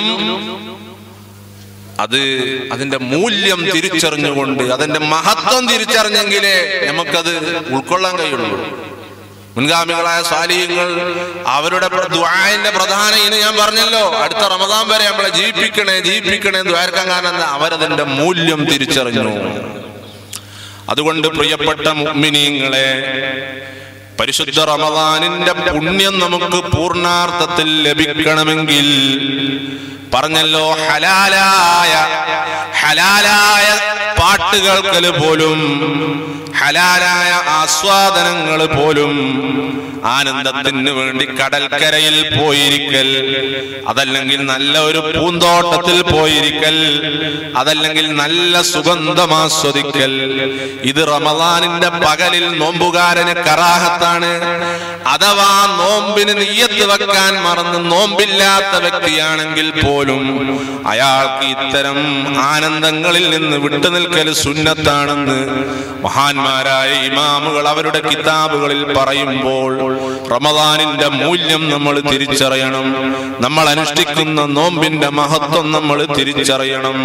Speaker 1: അത് അതിന്റെ മൂല്യം തിരിച്ചറിഞ്ഞുകൊണ്ട് അതിന്റെ മഹത്വം തിരിച്ചറിഞ്ഞെങ്കിലേ നമുക്കത് ഉൾക്കൊള്ളാൻ കഴിയുള്ളൂ മുൻഗാമികളായ സ്വാലിഹ്യങ്ങൾ അവരുടെ പ്ര- ദുആന്റെ പ്രധാന ഇനി ഞാൻ പറഞ്ഞല്ലോ അടുത്ത റമദാൻ വരെ നമ്മളെ ജീവിപ്പിക്കണേ ജീവിപ്പിക്കണേ എന്ന് ദ്വാരക്കാൻ കാരണം എന്താ? അവരതിന്റെ മൂല്യം തിരിച്ചറിഞ്ഞു അതുകൊണ്ട് പ്രിയപ്പെട്ട മുഅ്മിനീങ്ങളെ പരിശുദ്ധ റമദാനിന്റെ പുണ്യം നമുക്ക് പൂർണാർത്ഥത്തിൽ ലഭിക്കണമെങ്കിൽ പറഞ്ഞല്ലോ ഹലാലായ ഹലാലായ പാട്ട് കേൾക്കൽ പോലും ഹലാലായ ആസ്വാദനങ്ങൾ പോലും ആനന്ദത്തിന് വേണ്ടി കടൽക്കരയിൽ പോയിരിക്കൽ അതല്ലെങ്കിൽ നല്ല ഒരു പൂന്തോട്ടത്തിൽ പോയിരിക്കൽ അതല്ലെങ്കിൽ നല്ല സുഗന്ധം ആസ്വദിക്കൽ ഇത് റമദാനിന്റെ പകലിൽ നോമ്പുകാരന് കറാഹത്താണ് അഥവാ നോമ്പിന് നെയ്യത്ത് വെക്കാൻ മറന്ന് നോമ്പില്ലാത്ത വ്യക്തിയാണെങ്കിൽ പോലും അയാൾക്ക് ഇത്തരം ആനന്ദങ്ങളിൽ നിന്ന് വിട്ടുനിൽക്കൽ സുന്നത്താണെന്ന് മഹാന്മാരായ ഇമാമുകൾ അവരുടെ കിതാബുകളിൽ പറയുമ്പോൾ റമദാനിന്റെ മൂല്യം നമ്മൾ തിരിച്ചറിയണം നമ്മൾ അനുഷ്ഠിക്കുന്ന നോമ്പിന്റെ മഹത്വം നമ്മൾ തിരിച്ചറിയണം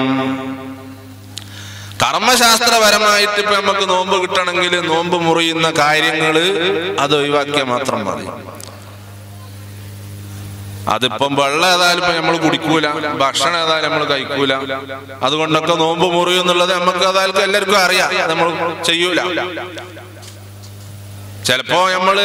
Speaker 1: കർമ്മശാസ്ത്രപരമായിട്ട് ഇപ്പൊ നമുക്ക് നോമ്പ് കിട്ടണമെങ്കിൽ നോമ്പ് മുറിയുന്ന കാര്യങ്ങള് അത് ഒഴിവാക്കിയാൽ മാത്രം മതി അതിപ്പം വെള്ളം ഏതായാലും ഇപ്പൊ നമ്മൾ കുടിക്കൂല ഭക്ഷണം ഏതായാലും നമ്മൾ കഴിക്കൂല അതുകൊണ്ടൊക്കെ നോമ്പ് മുറിയും എന്നുള്ളത് നമുക്ക് ഏതായാലും എല്ലാവർക്കും അറിയാം നമ്മൾ ചെയ്യൂല ചിലപ്പോ നമ്മള്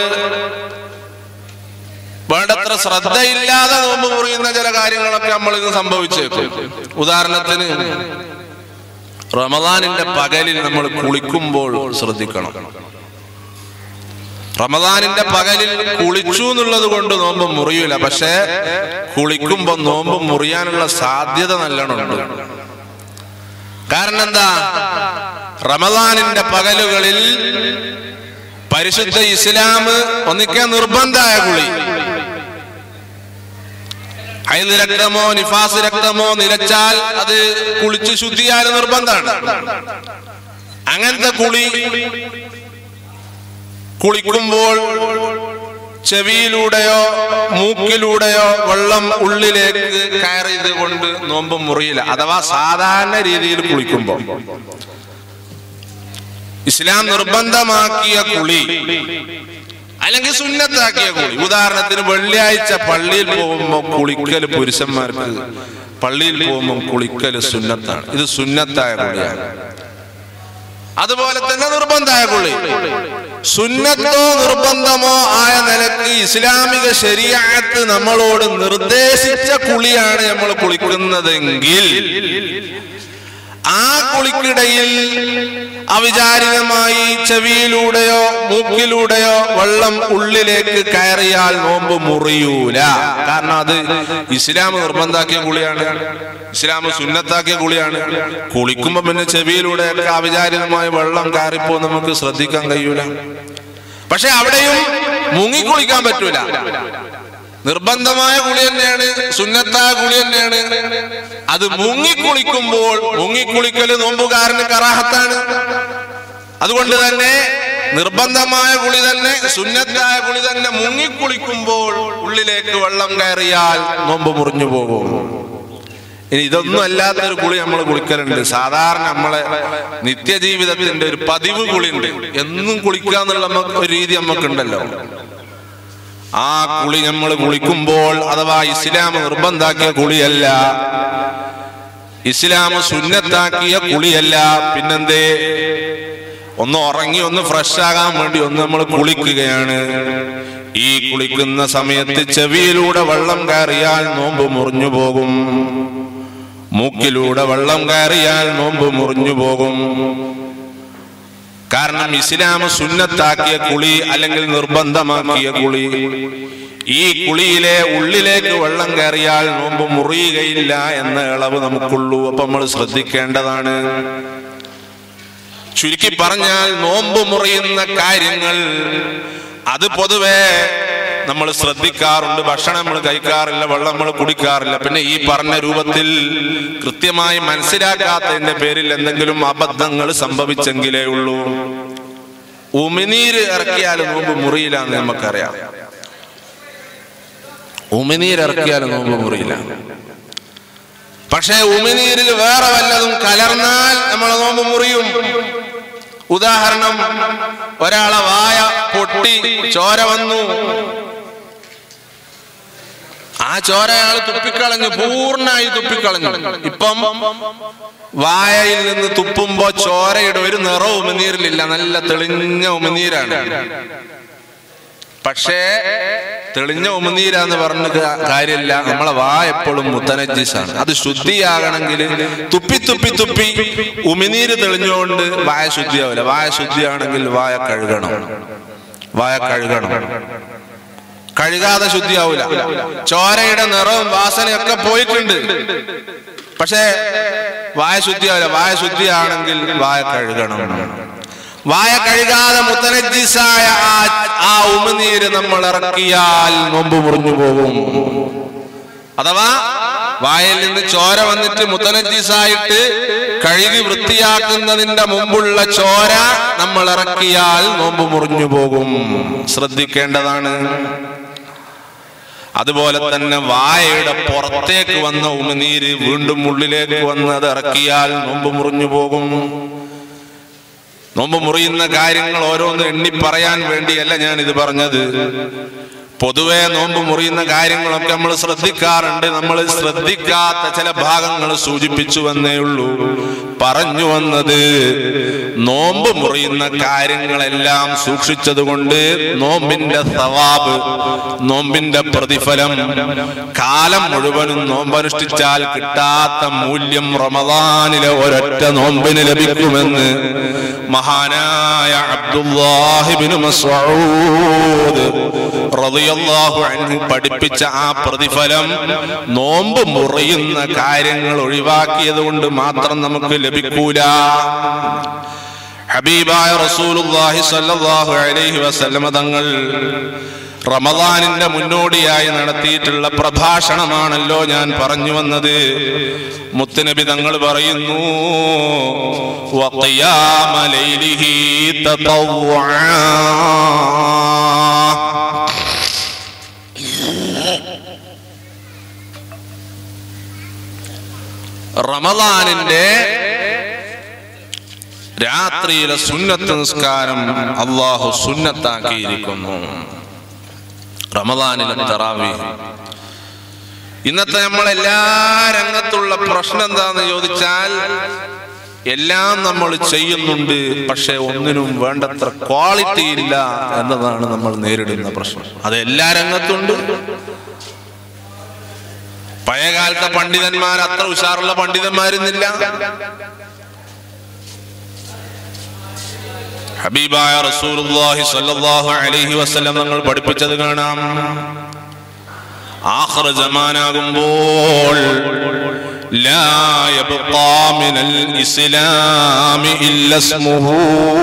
Speaker 1: വേണ്ടത്ര ശ്രദ്ധയില്ലാതെ നോമ്പ് മുറിയുന്ന ചില കാര്യങ്ങളൊക്കെ നമ്മൾ ഇന്ന് സംഭവിച്ചേക്കും ഉദാഹരണത്തിന് റമദാനിന്റെ പകലിൽ നമ്മൾ കുളിക്കുമ്പോൾ ശ്രദ്ധിക്കണം റമദാനിന്റെ പകലിൽ കുളിച്ചു എന്നുള്ളത് കൊണ്ട് നോമ്പ് മുറിയൂല പക്ഷേ കുളിക്കുമ്പോ നോമ്പ് മുറിയാനുള്ള സാധ്യത നല്ലോണമുണ്ട് കാരണം എന്താ റമദാനിന്റെ പകലുകളിൽ പരിശുദ്ധ ഇസ്ലാം ഒന്നിക്കാൻ നിർബന്ധമായ കുളി ഹൈദ് രക്തമോ നിഫാസ് രക്തമോ നിലച്ചാൽ അത് കുളിച്ച് ശുദ്ധിയാൽ നിർബന്ധമാണ് അങ്ങനത്തെ കുളി കുളിക്കുമ്പോൾ ചെവിയിലൂടെയോ മൂക്കിലൂടെയോ വെള്ളം ഉള്ളിലേക്ക് കയറിയത് കൊണ്ട് നോമ്പ് മുറിയില്ല അഥവാ സാധാരണ രീതിയിൽ കുളിക്കുമ്പോൾ ഇസ്ലാം നിർബന്ധമാക്കിയ കുളി അല്ലെങ്കിൽ സുന്നത്താക്കിയ കുളി ഉദാഹരണത്തിന് വെള്ളിയാഴ്ച പള്ളിയിൽ പോകുമ്പോൾ കുളിക്കൽ പുരുഷന്മാർക്ക് പള്ളിയിൽ പോകുമ്പോൾ കുളിക്കൽ സുന്നത്താണ് ഇത് സുന്നത്തായ കുളിയാണ് അതുപോലെ തന്നെ നിർബന്ധമായ കുളി സുന്നത്തോ നിർബന്ധമോ ആയ നിലക്ക് ഇസ്ലാമിക ശരിയാത്ത് നമ്മളോട് നിർദ്ദേശിച്ച കുളിയാണ് നമ്മൾ കുളിക്കുന്നതെങ്കിൽ ആ കുളിക്കിടയിൽ അവിചാരിതമായി ചെവിയിലൂടെയോ മൂക്കിലൂടെയോ വെള്ളം ഉള്ളിലേക്ക് കയറിയാൽ നോമ്പ് മുറിയൂല കാരണം അത് ഇസ്ലാം നിർബന്ധാക്കിയ കുളിയാണ് ഇസ്ലാം സുന്നത്താക്കിയ കുളിയാണ് കുളിക്കുമ്പോ പിന്നെ ചെവിയിലൂടെയൊക്കെ അവിചാരിതമായി വെള്ളം കയറിപ്പോ നമുക്ക് ശ്രദ്ധിക്കാൻ കഴിയൂല പക്ഷെ അവിടെയും മുങ്ങി കുളിക്കാൻ പറ്റൂല നിർബന്ധമായ കുളി തന്നെയാണ് സുന്നത്തായ കുളി തന്നെയാണ് അത് മുങ്ങിക്കുളിക്കുമ്പോൾ മുങ്ങിക്കുളിക്കല് നോമ്പുകാരന് കറാഹത്താണ് അതുകൊണ്ട് തന്നെ നിർബന്ധമായ കുളി തന്നെ സുന്നത്തായ കുളി തന്നെ മുങ്ങിക്കുളിക്കുമ്പോൾ ഉള്ളിലേക്ക് വെള്ളം കയറിയാൽ നോമ്പ് മുറിഞ്ഞു പോകും ഇനി ഇതൊന്നും അല്ലാത്തൊരു കുളി നമ്മൾ കുളിക്കലുണ്ട് സാധാരണ നമ്മളെ നിത്യജീവിതത്തിന്റെ ഒരു പതിവ് കുളിയുണ്ട് എന്നും കുളിക്കാന്നുള്ള നമുക്ക് ഒരു രീതി നമുക്കുണ്ടല്ലോ ആ കുളി നമ്മൾ കുളിക്കുമ്പോൾ അഥവാ ഇസ്ലാം നിർബന്ധാക്കിയ കുളിയല്ല ഇസ്ലാം സുന്നത്താക്കിയ കുളിയല്ല പിന്നെന്തേ ഒന്ന് ഉറങ്ങി ഒന്ന് ഫ്രഷ് ആകാൻ വേണ്ടി ഒന്ന് നമ്മൾ കുളിക്കുകയാണ് ഈ കുളിക്കുന്ന സമയത്ത് ചെവിയിലൂടെ വെള്ളം കയറിയാൽ നോമ്പ് മുറിഞ്ഞു പോകും മൂക്കിലൂടെ വെള്ളം കയറിയാൽ നോമ്പ് മുറിഞ്ഞു പോകും കാരണം ഇസ്ലാം സുന്നത്താക്കിയ കുളി അല്ലെങ്കിൽ നിർബന്ധമാക്കിയ കുളി ഈ കുളിയിലെ ഉള്ളിലേക്ക് വെള്ളം കയറിയാൽ നോമ്പ് മുറിയുകയില്ല എന്ന ഇളവ് നമുക്കുള്ളൂ അപ്പൊ നമ്മൾ ശ്രദ്ധിക്കേണ്ടതാണ് ചുരുക്കി പറഞ്ഞാൽ നോമ്പ് മുറിയുന്ന കാര്യങ്ങൾ അത് പൊതുവെ നമ്മൾ ശ്രദ്ധിക്കാറുണ്ട് ഭക്ഷണം നമ്മൾ കഴിക്കാറില്ല വെള്ളം നമ്മൾ കുടിക്കാറില്ല പിന്നെ ഈ പറഞ്ഞ രൂപത്തിൽ കൃത്യമായി മനസ്സിലാക്കാത്തതിന്റെ പേരിൽ എന്തെങ്കിലും അബദ്ധങ്ങൾ സംഭവിച്ചെങ്കിലേ ഉള്ളൂ ഉമിനീര് ഇറക്കിയാൽ നോമ്പ് മുറിയില്ല എന്ന് നമുക്കറിയാം ഉമിനീര് ഇറക്കിയാൽ നോമ്പ് മുറിയില്ല പക്ഷേ ഉമിനീരിൽ വേറെ വല്ലതും കലർന്നാൽ നമ്മളെ നോമ്പ് മുറിയും ഉദാഹരണം ഒരാളെ വായ പൊട്ടി ചോര വന്നു ആ ചോര അയാൾ തുപ്പിക്കളഞ്ഞു പൂർണ്ണമായി തുപ്പിക്കളഞ്ഞു ഇപ്പം വായയിൽ നിന്ന് തുപ്പുമ്പോ ചോരയുടെ ഒരു നിറവും ഉമിനീരിലില്ല നല്ല തെളിഞ്ഞ ഉമിനീരാണ് പക്ഷേ തെളിഞ്ഞ ഉമിനീരാന്ന് പറഞ്ഞ കാ- കാര്യമില്ല നമ്മളെ വായ എപ്പോഴും മുത്തനജിസാണ് അത് ശുദ്ധിയാകണമെങ്കിൽ തുപ്പി തുപ്പി തുപ്പി ഉമിനീര് തെളിഞ്ഞുകൊണ്ട് വായ ശുദ്ധിയാവില്ല വായ ശുദ്ധിയാണെങ്കിൽ വായ കഴുകണം വായ കഴുകണം കഴുകാതെ ശുദ്ധിയാവില്ല ചോരയുടെ നിറവും വാസനയൊക്കെ പോയിട്ടുണ്ട് പക്ഷേ വായ ശുദ്ധിയാവില്ല വായ ശുദ്ധിയാണെങ്കിൽ വായ കഴുകണം വായ കഴുകാതെ മുത്തനജിസായ ആ ആ ഉമിനീര് നമ്മൾ ഇറക്കിയാൽ നോമ്പ് മുറിഞ്ഞു പോകും അഥവാ വായിൽ നിന്ന് ചോര വന്നിട്ട് മുത്തനജിസായിട്ട് കഴുകി വൃത്തിയാക്കുന്നതിന്റെ മുമ്പുള്ള ചോര നമ്മൾ ഇറക്കിയാൽ നോമ്പ് മുറിഞ്ഞു പോകും ശ്രദ്ധിക്കേണ്ടതാണ് അതുപോലെ തന്നെ വായയുടെ പുറത്തേക്ക് വന്ന ഉമിനീര് വീണ്ടും ഉള്ളിലേക്ക് വന്ന് അത് ഇറക്കിയാൽ നോമ്പ് മുറിഞ്ഞു പോകും നോമ്പ് മുറിയുന്ന കാര്യങ്ങൾ ഓരോന്ന് എണ്ണി പറയാൻ വേണ്ടിയല്ല ഞാൻ ഇത് പറഞ്ഞത് പൊതുവെ നോമ്പ് മുറിയുന്ന കാര്യങ്ങളൊക്കെ നമ്മൾ ശ്രദ്ധിക്കാറുണ്ട് നമ്മൾ ശ്രദ്ധിക്കാത്ത ചില ഭാഗങ്ങൾ സൂചിപ്പിച്ചു വന്നേ ഉള്ളൂ പറഞ്ഞു വന്നത് നോമ്പ് മുറിയുന്ന കാര്യങ്ങളെല്ലാം സൂക്ഷിച്ചതുകൊണ്ട് നോമ്പിന്റെ സവാബ് നോമ്പിന്റെ പ്രതിഫലം കാലം മുഴുവനും നോമ്പനുഷ്ഠിച്ചാൽ കിട്ടാത്ത മൂല്യം റമദാനിലെ ഒരൊറ്റ നോമ്പിന് ലഭിക്കുമെന്ന് മഹാനായ അബ്ദുല്ലാഹിബിന് മസ്ഊദ് റളിയല്ലാഹു അൻഹു പഠിപ്പിച്ച ആ പ്രതിഫലം നോമ്പ് മുറിയുന്ന കാര്യങ്ങൾ ഒഴിവാക്കിയത് കൊണ്ട് മാത്രം നമുക്ക് ലഭിക്കൂല ഹബീബായ റസൂലുള്ളാഹി സ്വല്ലല്ലാഹു അലൈഹി വസല്ലമ തങ്ങൾ റമദാനിന്റെ മുന്നോടിയായി നടത്തിയിട്ടുള്ള പ്രഭാഷണമാണല്ലോ ഞാൻ പറഞ്ഞു വന്നത് മുത്തുനബി തങ്ങൾ പറയുന്നു വഖിയാമ ലൈലിഹി തതവ്വുആ. റമദാനിന്റെ രാത്രിയിലെ സുന്നത്ത് നിസ്കാരം അള്ളാഹു സുന്നത്താക്കിയിരിക്കുന്നു റമദാനിലെ തറാവി ഇന്നത്തെ നമ്മൾ എല്ലാ രംഗത്തുള്ള പ്രശ്നം എന്താന്ന് ചോദിച്ചാൽ എല്ലാം നമ്മൾ ചെയ്യുന്നുണ്ട് പക്ഷെ ഒന്നിനും വേണ്ടത്ര ക്വാളിറ്റി ഇല്ല എന്നതാണ് നമ്മൾ നേരിടുന്ന പ്രശ്നം അത് എല്ലാ രംഗത്തുണ്ട് പഴയകാലത്തെ പണ്ഡിതന്മാർ അത്ര ഉഷാറുള്ള പണ്ഡിതന്മാരുന്നില്ല ഹബീബായ റസൂലുള്ളാഹി സ്വല്ലല്ലാഹു അലൈഹി വസല്ലം തങ്ങൾ പഠിപ്പിച്ചത് കാണാം ആഖിർ ജമാനാകുമ്പോൾ ലാ യബ്ഖാ മിനൽ ഇസ്ലാമി ഇല്ല ഇസ്മുഹു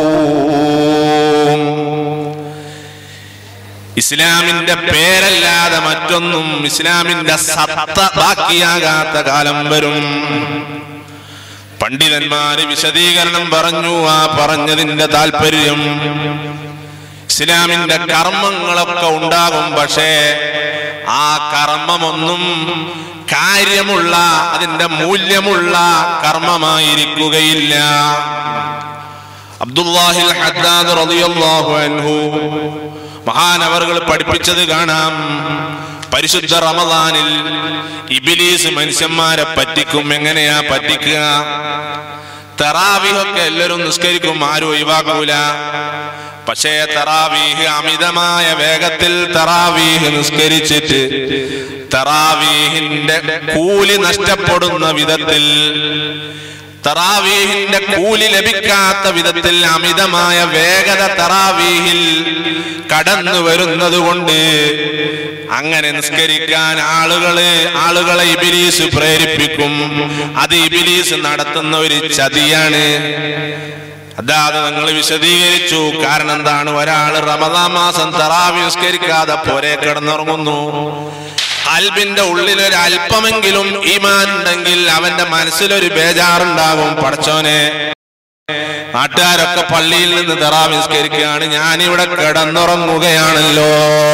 Speaker 1: ഇസ്ലാമിന്റെ പേരല്ലാതെ മറ്റൊന്നും ഇസ്ലാമിന്റെ സത്ത ബാക്കിയാകാത്ത കാലം വരും പണ്ഡിതന്മാര് വിശദീകരണം പറഞ്ഞു ആ പറഞ്ഞതിന്റെ താല്പര്യം ഇസ്ലാമിന്റെ കർമ്മങ്ങളൊക്കെ ഉണ്ടാകും പക്ഷേ ആ കർമ്മമൊന്നും കാര്യമുള്ള അതിന്റെ മൂല്യമുള്ള കർമ്മമായിരിക്കുകയില്ല അബ്ദുല്ലാഹിൽ ഹദ്ദാദ് റളിയല്ലാഹു അൻഹു മഹാനവറുകൾ പഠിപ്പിച്ചത് കാണാം പരിശുദ്ധ റമദാനിൽ ഇബിലീസ് മനുഷ്യന്മാരെ പറ്റിക്കും എങ്ങനെയാ പറ്റിക്കുക തറാവിഹൊക്കെ എല്ലാവരും നിസ്കരിക്കും ആരും ഒഴിവാക്കൂല പക്ഷേ തറാവീഹ് അമിതമായ വേഗത്തിൽ തറാവീഹ് നിസ്കരിച്ചിട്ട് തറാവീഹിന്റെ കൂലി നഷ്ടപ്പെടുന്ന വിധത്തിൽ തറാവീഹിന്റെ കൂലി ലഭിക്കാത്ത വിധത്തിൽ അമിതമായ വേഗത തറാവീഹിൽ കടന്നു വരുന്നത് കൊണ്ട് അങ്ങനെ നിസ്കരിക്കാൻ ആളുകള് ആളുകളെ ഇബിലീസ് പ്രേരിപ്പിക്കും അത് ഇബിലീസ് നടത്തുന്ന ഒരു ചതിയാണ് അതാത് നിങ്ങൾ വിശദീകരിച്ചു കാരണം എന്താണ് ഒരാൾ റമദാൻ മാസം തറാവി നിസ്കരിക്കാതെ പോരെ കിടന്നുറങ്ങുന്നു അൽബിന്റെ ഉള്ളിൽ ഒരു അല്പമെങ്കിലും ഈമാൻ ഉണ്ടെങ്കിൽ അവന്റെ മനസ്സിലൊരു ബേജാറുണ്ടാകും പടച്ചോനെ നാട്ടുകാരൊക്കെ പള്ളിയിൽ നിന്ന് തറാവി നിസ്കരിക്കുകയാണ് ഞാനിവിടെ കിടന്നുറങ്ങുകയാണല്ലോ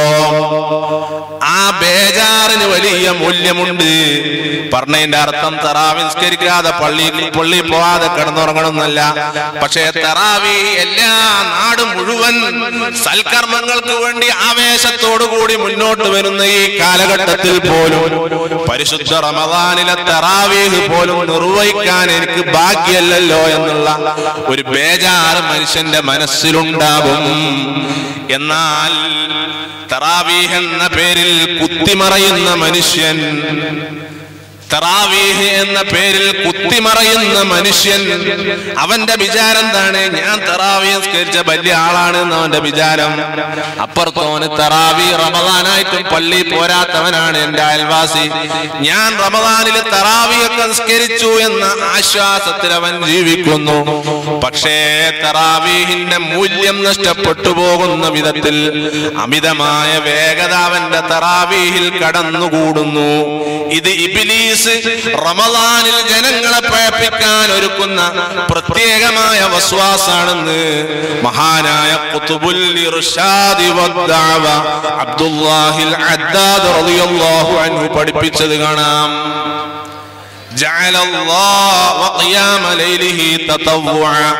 Speaker 1: ആ ബേജാറിന് വലിയ മൂല്യമുണ്ട് പറഞ്ഞതിന്റെ അർത്ഥം തറാവി നിസ്കരിക്കാതെ പള്ളി പള്ളി പോവാതെ കിടന്നുറങ്ങണമെന്നല്ല പക്ഷേ തറാവി എല്ലാ നാട് മുഴുവൻ സൽക്കർമ്മങ്ങൾക്ക് വേണ്ടി ആവേശത്തോടു കൂടി മുന്നോട്ട് വരുന്ന ഈ കാലഘട്ടത്തിൽ പോലും പരിശുദ്ധ റമദാനിലെ തറാവീഹ് പോലും നിർവഹിക്കാൻ എനിക്ക് ഭാഗ്യല്ലല്ലോ എന്നുള്ള ഒരു ബേജാറ് മനുഷ്യന്റെ മനസ്സിലുണ്ടാകും എന്നാൽ തറാവീഹ് എന്ന പേരിൽ കുത്തിമറയുന്ന മനുഷ്യൻ തറാവീഹ് എന്ന പേരിൽ കുത്തിമറയുന്ന മനുഷ്യൻ അവന്റെ വിചാരം എന്താണ് ഞാൻ തറാവി സ്കരിച്ച വലിയ ആളാണ് എന്ന് അവന്റെ വിചാരം അപ്പുറത്തോന് തറാവി റമദാനായിട്ടും പള്ളി പോരാത്തവനാണ് എന്റെ അയൽവാസി ഞാൻ റമദാനിൽ തറാവിയൊക്കെ നിസ്കരിച്ചു എന്ന ആശ്വാസത്തിൽ അവൻ ജീവിക്കുന്നു പക്ഷേ തറാവീഹിന്റെ മൂല്യം നഷ്ടപ്പെട്ടു പോകുന്ന വിധത്തിൽ അമിതമായ വേഗത അവന്റെ തറാവീഹിൽ കടന്നുകൂടുന്നു ഇത് ഇബിലീസ് റമദാനിൽ ജനങ്ങളെ പഴപ്പിക്കാൻ ഒരുക്കുന്ന പ്രത്യേകമായ വസ്വാസാണെന്ന് മഹാനായ ഖുതുബുൽ ഇർഷാദി വദ്ദഅവ അബ്ദുല്ലാഹിൽ അദ്ദാദ് റളിയല്ലാഹു അൻഹു പഠിപ്പിച്ചത് കാണാം جعل الله وقيام ليله تطوعا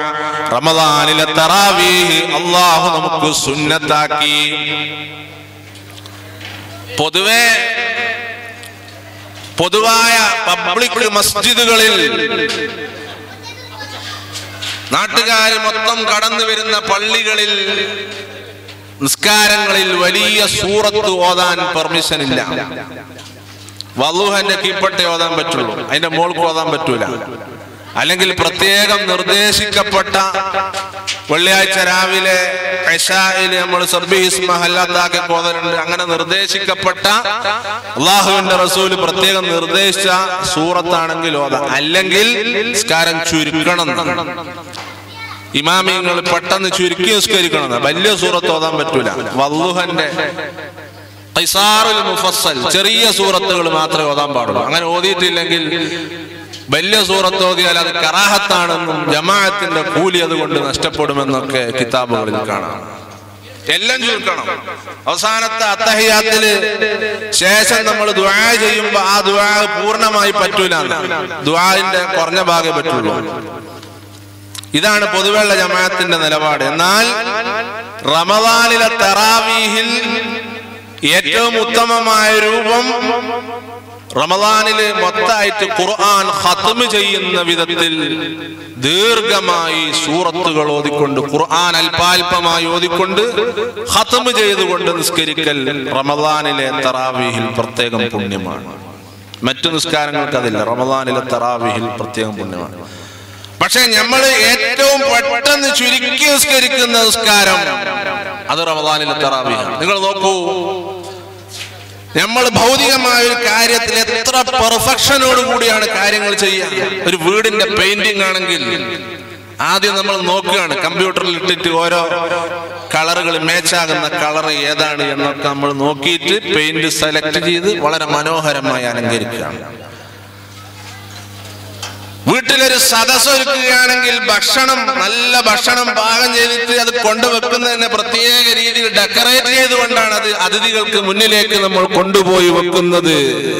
Speaker 1: റമദാനിലെ തറാവീഹ് അള്ളാഹു നമുക്ക് സുന്നത്താക്കി പൊതുവെ പൊതുവായ പബ്ലിക് മസ്ജിദുകളിൽ നാട്ടുകാർ മൊത്തം കടന്നു വരുന്ന പള്ളികളിൽ നിസ്കാരങ്ങളിൽ വലിയ സൂറത്ത് ഓതാൻ പെർമിഷൻ ഇല്ല വല്ലുഹന്റെ കീപ്പട്ടെ ഓതാൻ പറ്റുള്ളൂ അതിന്റെ മോൾക്ക് ഓതാൻ പറ്റൂല അല്ലെങ്കിൽ പ്രത്യേകം നിർദ്ദേശിക്കപ്പെട്ട വെള്ളിയാഴ്ച രാവിലെ ഇശായില് നമ്മൾ സർബീസ് മഹല്ലാത്താക്കി ഓതലുണ്ട് അങ്ങനെ നിർദ്ദേശിക്കപ്പെട്ട അള്ളാഹുവിന്റെ റസൂല് പ്രത്യേകം നിർദ്ദേശിച്ച സൂറത്താണെങ്കിൽ ഓതാം അല്ലെങ്കിൽ നിസ്കാരം ചുരുക്കണം ഇമാമിങ്ങൾ പെട്ടെന്ന് ചുരുക്കി നിസ്കരിക്കണം വലിയ സൂറത്ത് ഓതാൻ പറ്റൂല വല്ലുഹന്റെ ഖൈസാറുൽ മുഫസ്സൽ ചെറിയ സൂറത്തുകൾ മാത്രമേ ഓതാൻ പാടുള്ളൂ അങ്ങനെ ഓതിയിട്ടില്ലെങ്കിൽ വലിയ സൂറത്ത് ഓതിയാൽ അത് കറാഹത്താണെന്നും ജമാഅത്തിന്റെ കൂലി അതുകൊണ്ട് നഷ്ടപ്പെടുമെന്നൊക്കെ കിതാബുകളിൽ കാണാം എല്ലാം ചുരുക്കണം അവസാനത്തെ അത്തഹിയാത്തില് ശേഷം നമ്മൾ ദുആ ചെയ്യുമ്പോ ആ ദുആ പൂർണ്ണമായി പറ്റൂല ദുആന്റെ കുറഞ്ഞ ഭാഗമേ പറ്റുള്ളൂ ഇതാണ് പൊതുവെയുള്ള ജമാഅത്തിന്റെ നിലപാട് എന്നാൽ റമദാനിലെ തറാവീഹിൽ ഏറ്റവും ഉത്തമമായ രൂപം റമദാനില് മൊത്തമായിട്ട് ഖുർആൻ ഖത്മ് ചെയ്യുന്ന വിധത്തിൽ ദീർഘമായി സൂറത്തുകൾ ഓതിക്കൊണ്ട് ഖുർആൻ അല്പാൽപമായി ഓതിക്കൊണ്ട് ഖത്മ് ചെയ്തുകൊണ്ട് നിസ്കരിക്കൽ റമദാനിലെ തറാവീഹിൽ പ്രത്യേകം പുണ്യമാണ് മറ്റു നിസ്കാരങ്ങൾക്ക് അതില്ല റമദാനിലെ തറാവീഹിൽ പ്രത്യേകം പുണ്യമാണ് പക്ഷെ നമ്മൾ ഏറ്റവും പെട്ടെന്ന് ചുരുക്കി നിസ്കരിക്കുന്ന നിസ്കാരം അത് റമദാനിലെ തറാവീഹാണ് നിങ്ങൾ നോക്കൂ നമ്മൾ ഭൗതികമായ ഒരു കാര്യത്തിൽ എത്ര പെർഫെക്ഷനോട് കൂടിയാണ് കാര്യങ്ങൾ ചെയ്യുക ഒരു വീടിന്റെ പെയിന്റിംഗ് ആണെങ്കിൽ ആദ്യം നമ്മൾ നോക്കുകയാണ് കമ്പ്യൂട്ടറിൽ ഇട്ടിട്ട് ഓരോ കളറുകൾ മാച്ചാകുന്ന കളർ ഏതാണ് എന്നൊക്കെ നമ്മൾ നോക്കിയിട്ട് പെയിന്റ് സെലക്ട് ചെയ്ത് വളരെ മനോഹരമായി അലങ്കരിക്കുകയാണ് വീട്ടിലൊരു സദസ് ഒരുക്കുകയാണെങ്കിൽ ഭക്ഷണം നല്ല ഭക്ഷണം പാകം ചെയ്തിട്ട് അത് കൊണ്ടുവെക്കുന്നതിന് പ്രത്യേക രീതിയിൽ ഡെക്കറേറ്റ് ചെയ്തുകൊണ്ടാണ് അത് അതിഥികൾക്ക് മുന്നിലേക്ക് നമ്മൾ കൊണ്ടുപോയി വെക്കുന്നത്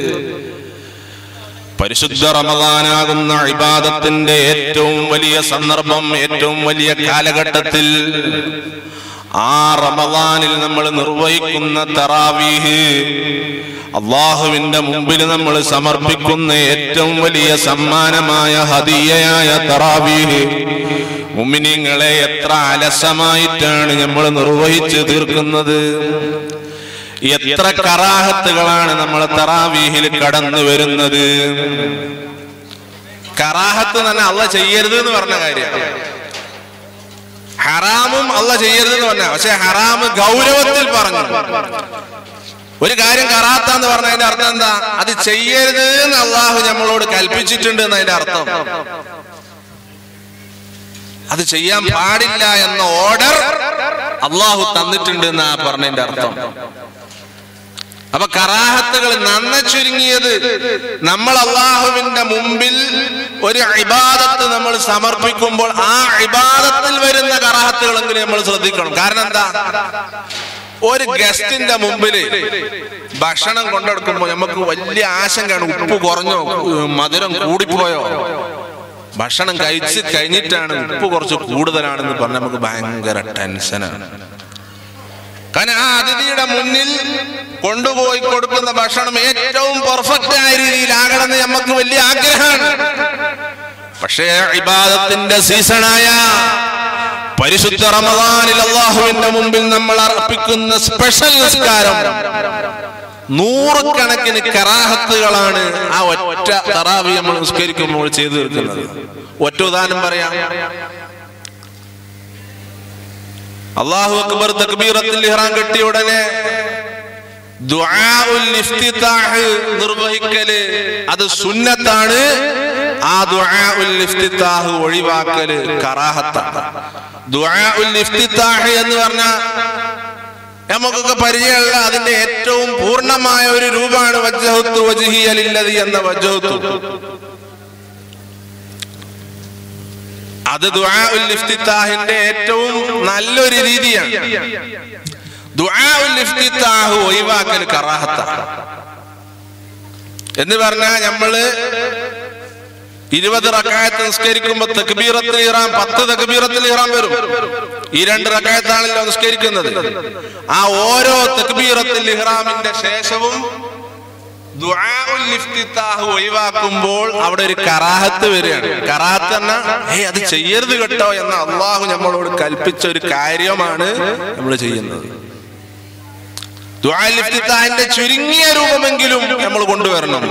Speaker 1: പരിശുദ്ധ റമദാനാകുന്ന ഇബാദത്തിന്റെ ഏറ്റവും വലിയ സന്ദർഭം ഏറ്റവും വലിയ കാലഘട്ടത്തിൽ ആ റമദാനിൽ നമ്മൾ നിർവഹിക്കുന്ന തറാവീഹ് അള്ളാഹുവിന്റെ മുമ്പിൽ നമ്മൾ സമർപ്പിക്കുന്ന ഏറ്റവും വലിയ സമ്മാനമായ ഹദിയയായ തറാവീഹ് മുമിനിങ്ങളെ എത്ര അലസമായിട്ടാണ് നമ്മൾ നിർവഹിച്ച് തീർക്കുന്നത് എത്ര കറാഹത്തുകളാണ് നമ്മൾ തറാവീഹിൽ കടന്നു വരുന്നത് കറാഹത്ത് തന്നെ അള്ള ചെയ്യരുത് എന്ന് പറഞ്ഞ കാര്യമാണ് ഹറാമും അള്ള ചെയ്യരുത് എന്ന് പറഞ്ഞ പക്ഷെ ഹറാമ് ഗൗരവത്തിൽ പറഞ്ഞു ഒരു കാര്യം കറാത്താന്ന് പറഞ്ഞതിന്റെ അർത്ഥം എന്താ അത് ചെയ്യരുത് എന്ന് അള്ളാഹു നമ്മളോട് കൽപ്പിച്ചിട്ടുണ്ട് എന്നതിന്റെ അർത്ഥം അത് ചെയ്യാൻ പാടില്ല എന്ന ഓർഡർ അള്ളാഹു തന്നിട്ടുണ്ട് എന്നാ പറഞ്ഞതിന്റെ അർത്ഥം അപ്പൊ കറാഹത്തുകൾ നന്ന ചുരുങ്ങിയത് നമ്മൾ അള്ളാഹുവിന്റെ മുമ്പിൽ ഒരു ഇബാദത്ത് നമ്മൾ സമർപ്പിക്കുമ്പോൾ ആ ഇബാദത്തിൽ വരുന്ന കറാഹത്തുകളെങ്കിലും നമ്മൾ ശ്രദ്ധിക്കണം കാരണം എന്താ ഒരു ഗസ്റ്റിന്റെ മുമ്പില് ഭക്ഷണം കൊണ്ടെടുക്കുമ്പോൾ നമുക്ക് വലിയ ആശങ്കയാണ് ഉപ്പ് കുറഞ്ഞോ മധുരം കൂടിപ്പോയോ ഭക്ഷണം കഴിച്ച് കഴിഞ്ഞിട്ടാണ് ഉപ്പ് കുറച്ച് കൂടുതലാണെന്ന് പറഞ്ഞാൽ നമുക്ക് ഭയങ്കര ടെൻഷനാണ് കാരണം ആ അതിഥിയുടെ മുന്നിൽ കൊണ്ടുപോയി കൊടുക്കുന്ന ഭക്ഷണം ഏറ്റവും പെർഫെക്റ്റ് ആയ രീതിയിലാകണമെന്ന് നമുക്ക് വലിയ ആഗ്രഹമാണ് പക്ഷേ ഇബാദത്തിന്റെ സീസണായ പരിശുദ്ധ റമദാനിൽ അള്ളാഹുവിന്റെ മുമ്പിൽ നമ്മൾ അർപ്പിക്കുന്ന സ്പെഷ്യൽ നിസ്കാരം നൂറുകണക്കിന് കറാഹത്തുകളാണ് ആ ഒറ്റ തറാവി നമ്മൾ നിസ്കരിക്കുമ്പോൾ ചെയ്തു തീർക്കുന്നത് ഒറ്റ ഉദാഹരണം പറയാം അള്ളാഹു അക്ബർ തക്ബീറത്തിൽ ഇഹ്റാം കെട്ടിയ ഉടനെ ദുആഉൽ ഇഫ്തിതാഹ് നിർവഹിക്കല് അത് സുന്നത്താണ് ആ ദുആഉൽ ഇഫ്തിതാഹ് ഒഴിവാക്കല് കറാഹത്താണ് ദുആഉൽ ഇഫ്തിതാഹ് എന്ന് പറഞ്ഞ നമുക്കൊക്കെ പരിചയമുള്ള അതിന്റെ ഏറ്റവും പൂർണ്ണമായ ഒരു രൂപമാണ് വജ്ജഹത്തു വജ്ഹിയലില്ലതി എന്ന വജ്ജഹത്തു അത് ദുആഉൽ ഇഫ്തിതാഹിന്റെ ഏറ്റവും നല്ലൊരു രീതിയാണ് ദുആഉൽ ഇഫ്തിതാഹ് ഒഴിവാക്കൽ കറാഹത്താണ് എന്ന് പറഞ്ഞാൽ നമ്മള് ഇരുപത് റക്കായത്ത് നിസ്കരിക്കുമ്പോ തക്ബീറത്തിൽ ഇറാം പത്ത് തക്ബീറത്തിൽ ഇറാം വരും ഈ രണ്ട് റക്കായത്താണല്ലോ നിസ്കരിക്കുന്നത് ആ ഓരോ തക്ബീറത്തിൽ ഇഹ്റാമിന്റെ ശേഷവും ദുആഉൽ ഇഫ്തിതാഹ് ഒഴിവാക്കുമ്പോൾ അവിടെ ഒരു കറാഹത്ത് വരികയാണ് കറാഹത്ത് എന്ന ഏയ് അത് ചെയ്യരുത് കേട്ടോ എന്ന് അള്ളാഹു നമ്മളോട് കൽപ്പിച്ച ഒരു കാര്യമാണ് നമ്മൾ ചെയ്യുന്നത് ദുആഉൽ ഇഫ്തിതാഹിന്റെ ചുരുങ്ങിയ രൂപമെങ്കിലും നമ്മൾ കൊണ്ടുവരണം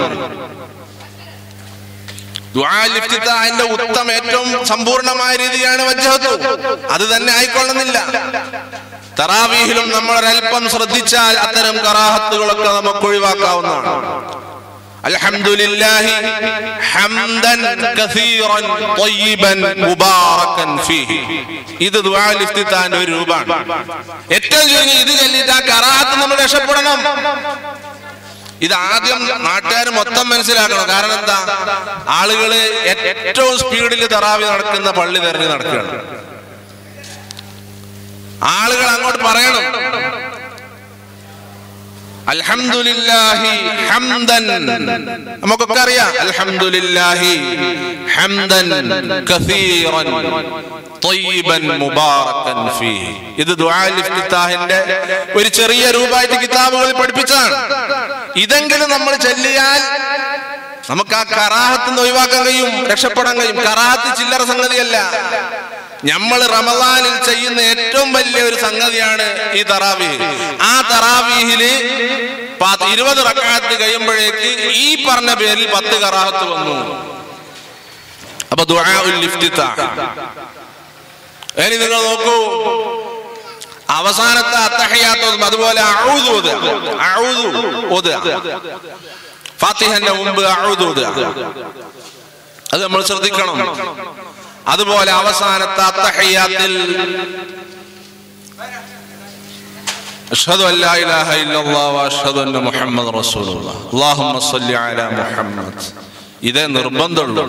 Speaker 1: ദുആഉൽ ഇഫ്തിതാഹിന്റെ ഉത്തമ ഏറ്റവും സമ്പൂർണമായ രീതിയാണ് വജ്ഹത്തു അത് തന്നെ ആയിക്കൊള്ളുന്നില്ല തറാവീഹിലും നമ്മൾ ഒരല്പം ശ്രദ്ധിച്ചാൽ അത്തരം കറാഹത്തുകളൊക്കെ നമുക്ക് ഒഴിവാക്കാവുന്നതാണ് അൽഹംദുലില്ലാഹി ഹംദൻ കസീറൻ ത്വയ്യിബൻ മുബാറകൻ ഫീഹി ഇത് ദുആഉൽ ഇഫ്തിതാഹിന്റെ ഒരു രൂപമാണ് ഏറ്റവും ചുരുങ്ങി ഇത് ചൊല്ലിയിട്ട് ആ കറാഹത്ത് നമ്മൾ രക്ഷപ്പെടണം ഇത് ആദ്യം നാട്ടുകാർ മൊത്തം മനസ്സിലാക്കണം കാരണം എന്താ ആളുകള് ഏ- ഏറ്റവും സ്പീഡിൽ തറാവി നടക്കുന്ന പള്ളി തെരഞ്ഞു നടക്കുകയാണ് ആളുകൾ അങ്ങോട്ട് പറയണം അൽഹംദുലില്ലാഹി ഹംദൻ നമുക്കൊക്കെ അറിയാം അൽഹംദുലില്ലാഹി ഹംദൻ കസീറൻ ത്വയ്യിബൻ മുബാറകൻ ഫീഹി ഇത് ദുആഉൽ ഇഫ്തിതാഹിന്റെ ഒരു ചെറിയ രൂപമായിട്ട് കിതാബുകളിൽ പഠിപ്പിച്ചതാണ് ഇതെങ്കിലും നമ്മൾ ചൊല്ലിയാൽ നമുക്ക് ആ കറാഹത്ത് നിന്ന് ഒഴിവാക്കാൻ കഴിയും രക്ഷപ്പെടാൻ കഴിയും കറാഹത്ത് ചില്ലറ സംഗതിയല്ല നമ്മൾ റമദാനിൽ ചെയ്യുന്ന ഏറ്റവും വലിയ ഒരു സംഗതിയാണ് ഈ തറാവീഹ് ആ തറാവീഹില് പത്ത് ഇരുപത് റക്കാത്ത് കഴിയുമ്പോഴേക്ക് ഈ പറഞ്ഞ പേരിൽ പത്ത് കറാഹത്ത് വന്നു അപ്പൊ ദുആഉൽ ഇഫ്തിതാഹ് ഇനി നിങ്ങൾ നോക്കൂ അവസാനത്തെ അത്തഹയാത്ത് അതുപോലെ അഊദു ഓതുക. അഊദു ഓതുക. ഫാത്തിഹന്റെ മുമ്പ് അഊദു ഓതുക. അത് നമ്മൾ ശ്രദ്ധിക്കണം അതുപോലെ അവസാനത്തെ അത്തഹയ്യാത്തിൽ അഷ്ഹദു അൻ ലാ ഇലാഹ ഇല്ലല്ലാഹ് വഅഷ്ഹദു അന്ന മുഹമ്മദ് റസൂലുള്ളാഹ് അല്ലാഹുമ്മ സ്വല്ലി അലാ മുഹമ്മദ് ഇതേ നിർബന്ധമുള്ളൂ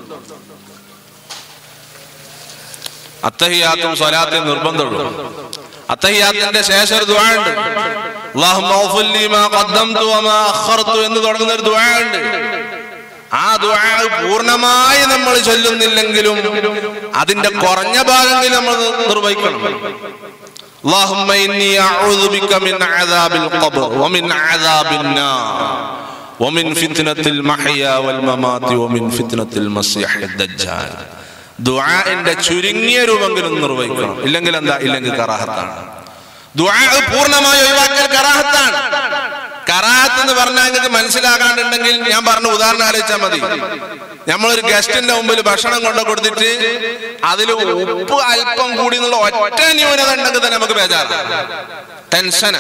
Speaker 1: അത്തഹിയാത്തും സ്വലാത്തും നിർബന്ധമുള്ളൂ അത്തഹിയാത്തിന്റെ ശേഷം ഒരു ദുആ ഉണ്ട് അല്ലാഹുമ്മ ഗ്ഫിർ ലി മാ ഖദ്ദംതു വമാ അഖർതു എന്ന് തുടങ്ങുന്ന ഒരു ദുആ ഉണ്ട് ആ ദുആ പൂർണ്ണമായി നമ്മൾ ചൊല്ലുന്നില്ലെങ്കിലും അതിന്റെ കുറഞ്ഞ ഭാഗങ്ങളിൽ നമ്മൾ നിർവഹിക്കണം اللهم إني أعوذ بك من عذاب القبر ومن عذاب النار ومن فتنة المحيا والممات ومن فتنة المسيح الدجال ദുആന്റെ ചുരുങ്ങിയ രൂപമെങ്കിലും നിർവഹിക്കണം ഇല്ലെങ്കിൽ എന്താ ഇല്ലെങ്കിൽ കറാഹത്താണ് ദുആ പൂർണ്ണമായി ഒഴിവാക്കൽ കറാഹത്താണ് കറാഹത്ത് എന്ന് പറഞ്ഞാൽ നിങ്ങൾക്ക് മനസ്സിലാകാണ്ടുണ്ടെങ്കിൽ ഞാൻ പറഞ്ഞ ഉദാഹരണം ആലോചിച്ചാൽ മതി നമ്മളൊരു ഗസ്റ്റിന്റെ മുമ്പിൽ ഭക്ഷണം കൊണ്ടു കൊടുത്തിട്ട് അതിൽ ഉപ്പ് അല്പം കൂടി എന്നുള്ള ഒറ്റ ന്യൂനത ഉണ്ടെങ്കിൽ തന്നെ നമുക്ക് ബേജാറ് ടെൻഷന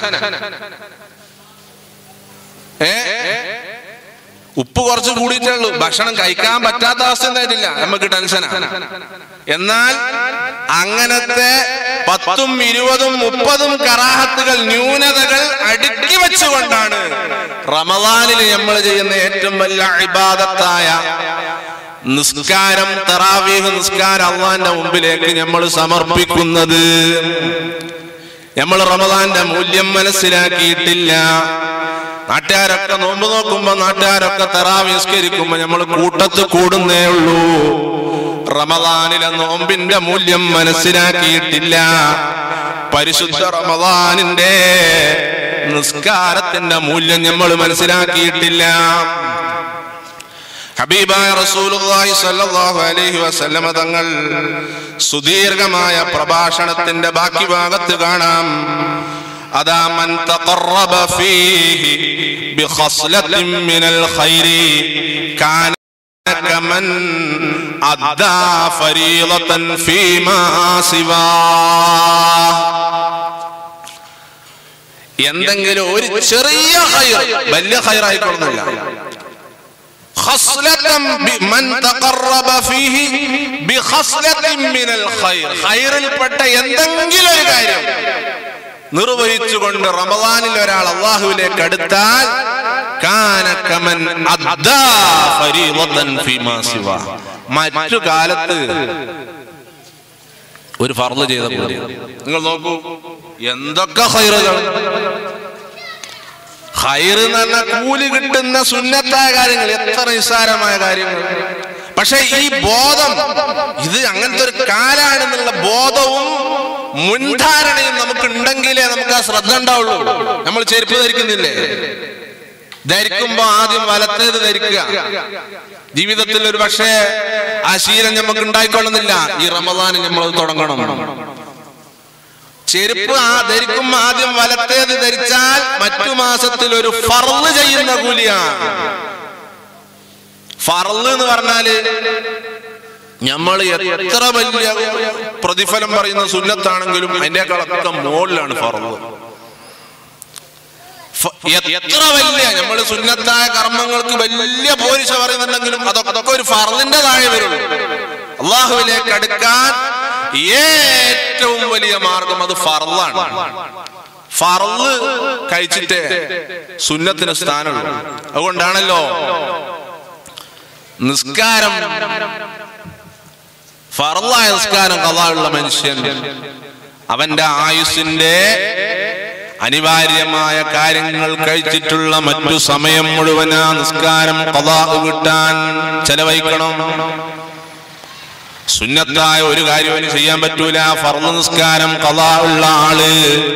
Speaker 1: ഏ ഉപ്പ് കുറച്ച് കൂടിയിട്ടുള്ളൂ ഭക്ഷണം കഴിക്കാൻ പറ്റാത്ത അവസ്ഥ ഉണ്ടായിട്ടില്ല നമുക്ക് ടെൻഷനാ എന്നാൽ അങ്ങനത്തെ പത്തും ഇരുപതും മുപ്പതും കറാഹത്തുകൾ ന്യൂനതകൾ അടുക്കി വെച്ചുകൊണ്ടാണ് റമദാനിൽ നമ്മൾ ചെയ്യുന്ന ഏറ്റവും വലിയ ഇബാദത്തായ നിസ്കാരം തറാവീഹ് നിസ്കാരം അള്ളാന്റെ മുമ്പിലേക്ക് നമ്മൾ സമർപ്പിക്കുന്നത് നമ്മൾ റമദാന്റെ മൂല്യം മനസ്സിലാക്കിയിട്ടില്ല നാട്ടുകാരൊക്കെ നോമ്പ് നോക്കുമ്പോ നാട്ടുകാരൊക്കെ തെറാവിസ്കരിക്കുമ്പോ നമ്മൾ കൂട്ടത്ത് കൂടുന്നേ ഉള്ളൂ റമദാനിലെ നോമ്പിന്റെ മൂല്യം മനസ്സിലാക്കിയിട്ടില്ല പരിശുദ്ധ റമദാനിന്റെ നിസ്കാരത്തിന്റെ മൂല്യം നമ്മൾ മനസ്സിലാക്കിയിട്ടില്ല ഹബീബായ റസൂലുള്ളാഹി സ്വല്ലല്ലാഹു അലൈഹി വസല്ലമ തങ്ങൾ സുദീർഘമായ പ്രഭാഷണത്തിന്റെ ബാക്കി ഭാഗത്ത് കാണാം അതാ മൻ തഖറബ ഫീഹി ബിഖസ്ലത്തിൻ മിനൽ ഖൈരി കാന കമൻ അദ്ദാ ഫരീളതൻ ഫീമാ സിവാ എന്തെങ്കിലും ഒരു ചെറിയ ഖൈർ വലിയ ഖൈർ ആയിക്കൊള്ളുന്നില്ല خصلة من تقرب فيه بخصلة من الخير ഖൈറിൽപ്പെട്ട എന്തെങ്കിലും ഒരു കാര്യം നിർവഹിച്ചുകൊണ്ട് റമദാനിൽ ഒരാൾ അള്ളാഹുവിലേക്ക് അടുത്താൽ കാന കമൻ അദ്ദാ ഫരീളതൻ ഫീമാ സിവാ മറ്റു കാലത്ത് ഒരു ഫർള് ചെയ്ത പോലെ നിങ്ങൾ നോക്കൂ എന്തൊക്കെ ഖൈറുകൾ ഖൈർ എന്ന് പറഞ്ഞാൽ കൂലി കിട്ടുന്ന സുന്നത്തായ കാര്യങ്ങൾ എത്ര നിസ്സാരമായ കാര്യങ്ങൾ പക്ഷെ ഈ ബോധം ഇത് അങ്ങനത്തെ ഒരു കാലാണെന്നുള്ള ബോധവും മുൻധാരണയും നമുക്ക് ഉണ്ടെങ്കിലേ നമുക്ക് ആ ശ്രദ്ധ ഉണ്ടാവുള്ളൂ നമ്മൾ ചെരുപ്പ് ധരിക്കുന്നില്ലേ ധരിക്കുമ്പോ ആദ്യം വലത്തേത് ധരിക്കുക ജീവിതത്തിൽ ഒരു പക്ഷേ ആ ശീലം നമുക്ക് ഉണ്ടായിക്കൊള്ളുന്നില്ല ഈ റമദാന് നമ്മൾ തുടങ്ങണം ചെരുപ്പ് ആ ധരിക്കുമ്പോ ആദ്യം വലത്തേത് ധരിച്ചാൽ മറ്റു മാസത്തിൽ ഒരു ഫർള് ചെയ്യുന്ന കൂലിയാണ് ഫർള് എന്ന് പറഞ്ഞാല് നമ്മൾ എത്ര വലിയ പ്രതിഫലം പറയുന്ന സുന്നത്താണെങ്കിലും അതിനേക്കാളൊക്കെ മുകളിലാണ് ഫർള് ഫ- എത്ര വലിയ നമ്മൾ സുന്നത്തായ കർമ്മങ്ങൾക്ക് വലിയ പോരിശ പറയുന്നുണ്ടെങ്കിലും അതൊക്കെ അതൊക്കെ ഒരു ഫർളിന്റെ താഴെ വരുള്ളൂ അള്ളാഹുവിലേക്ക് അടുക്കാൻ ഏറ്റവും വലിയ മാർഗം അത് ഫർളാണ് ഫർള് കഴിച്ചിട്ട് സുന്നത്തിന് സ്ഥാനമുള്ളൂ അതുകൊണ്ടാണല്ലോ നിസ്കാരം ഫർളായ നിസ്കാരം കഥായുള്ള മനുഷ്യൻ അവന്റെ ആയുസിന്റെ അനിവാര്യമായ കാര്യങ്ങൾ കഴിച്ചിട്ടുള്ള മറ്റു സമയം മുഴുവൻ ആ നിസ്കാരം കഥാ വിട്ടാൻ ചെലവഴിക്കണം സുന്നത്തായ ഒരു കാര്യവും ചെയ്യാൻ പറ്റൂല ഫർള് നിസ്കാരം കഥാ ഉള്ള ആള്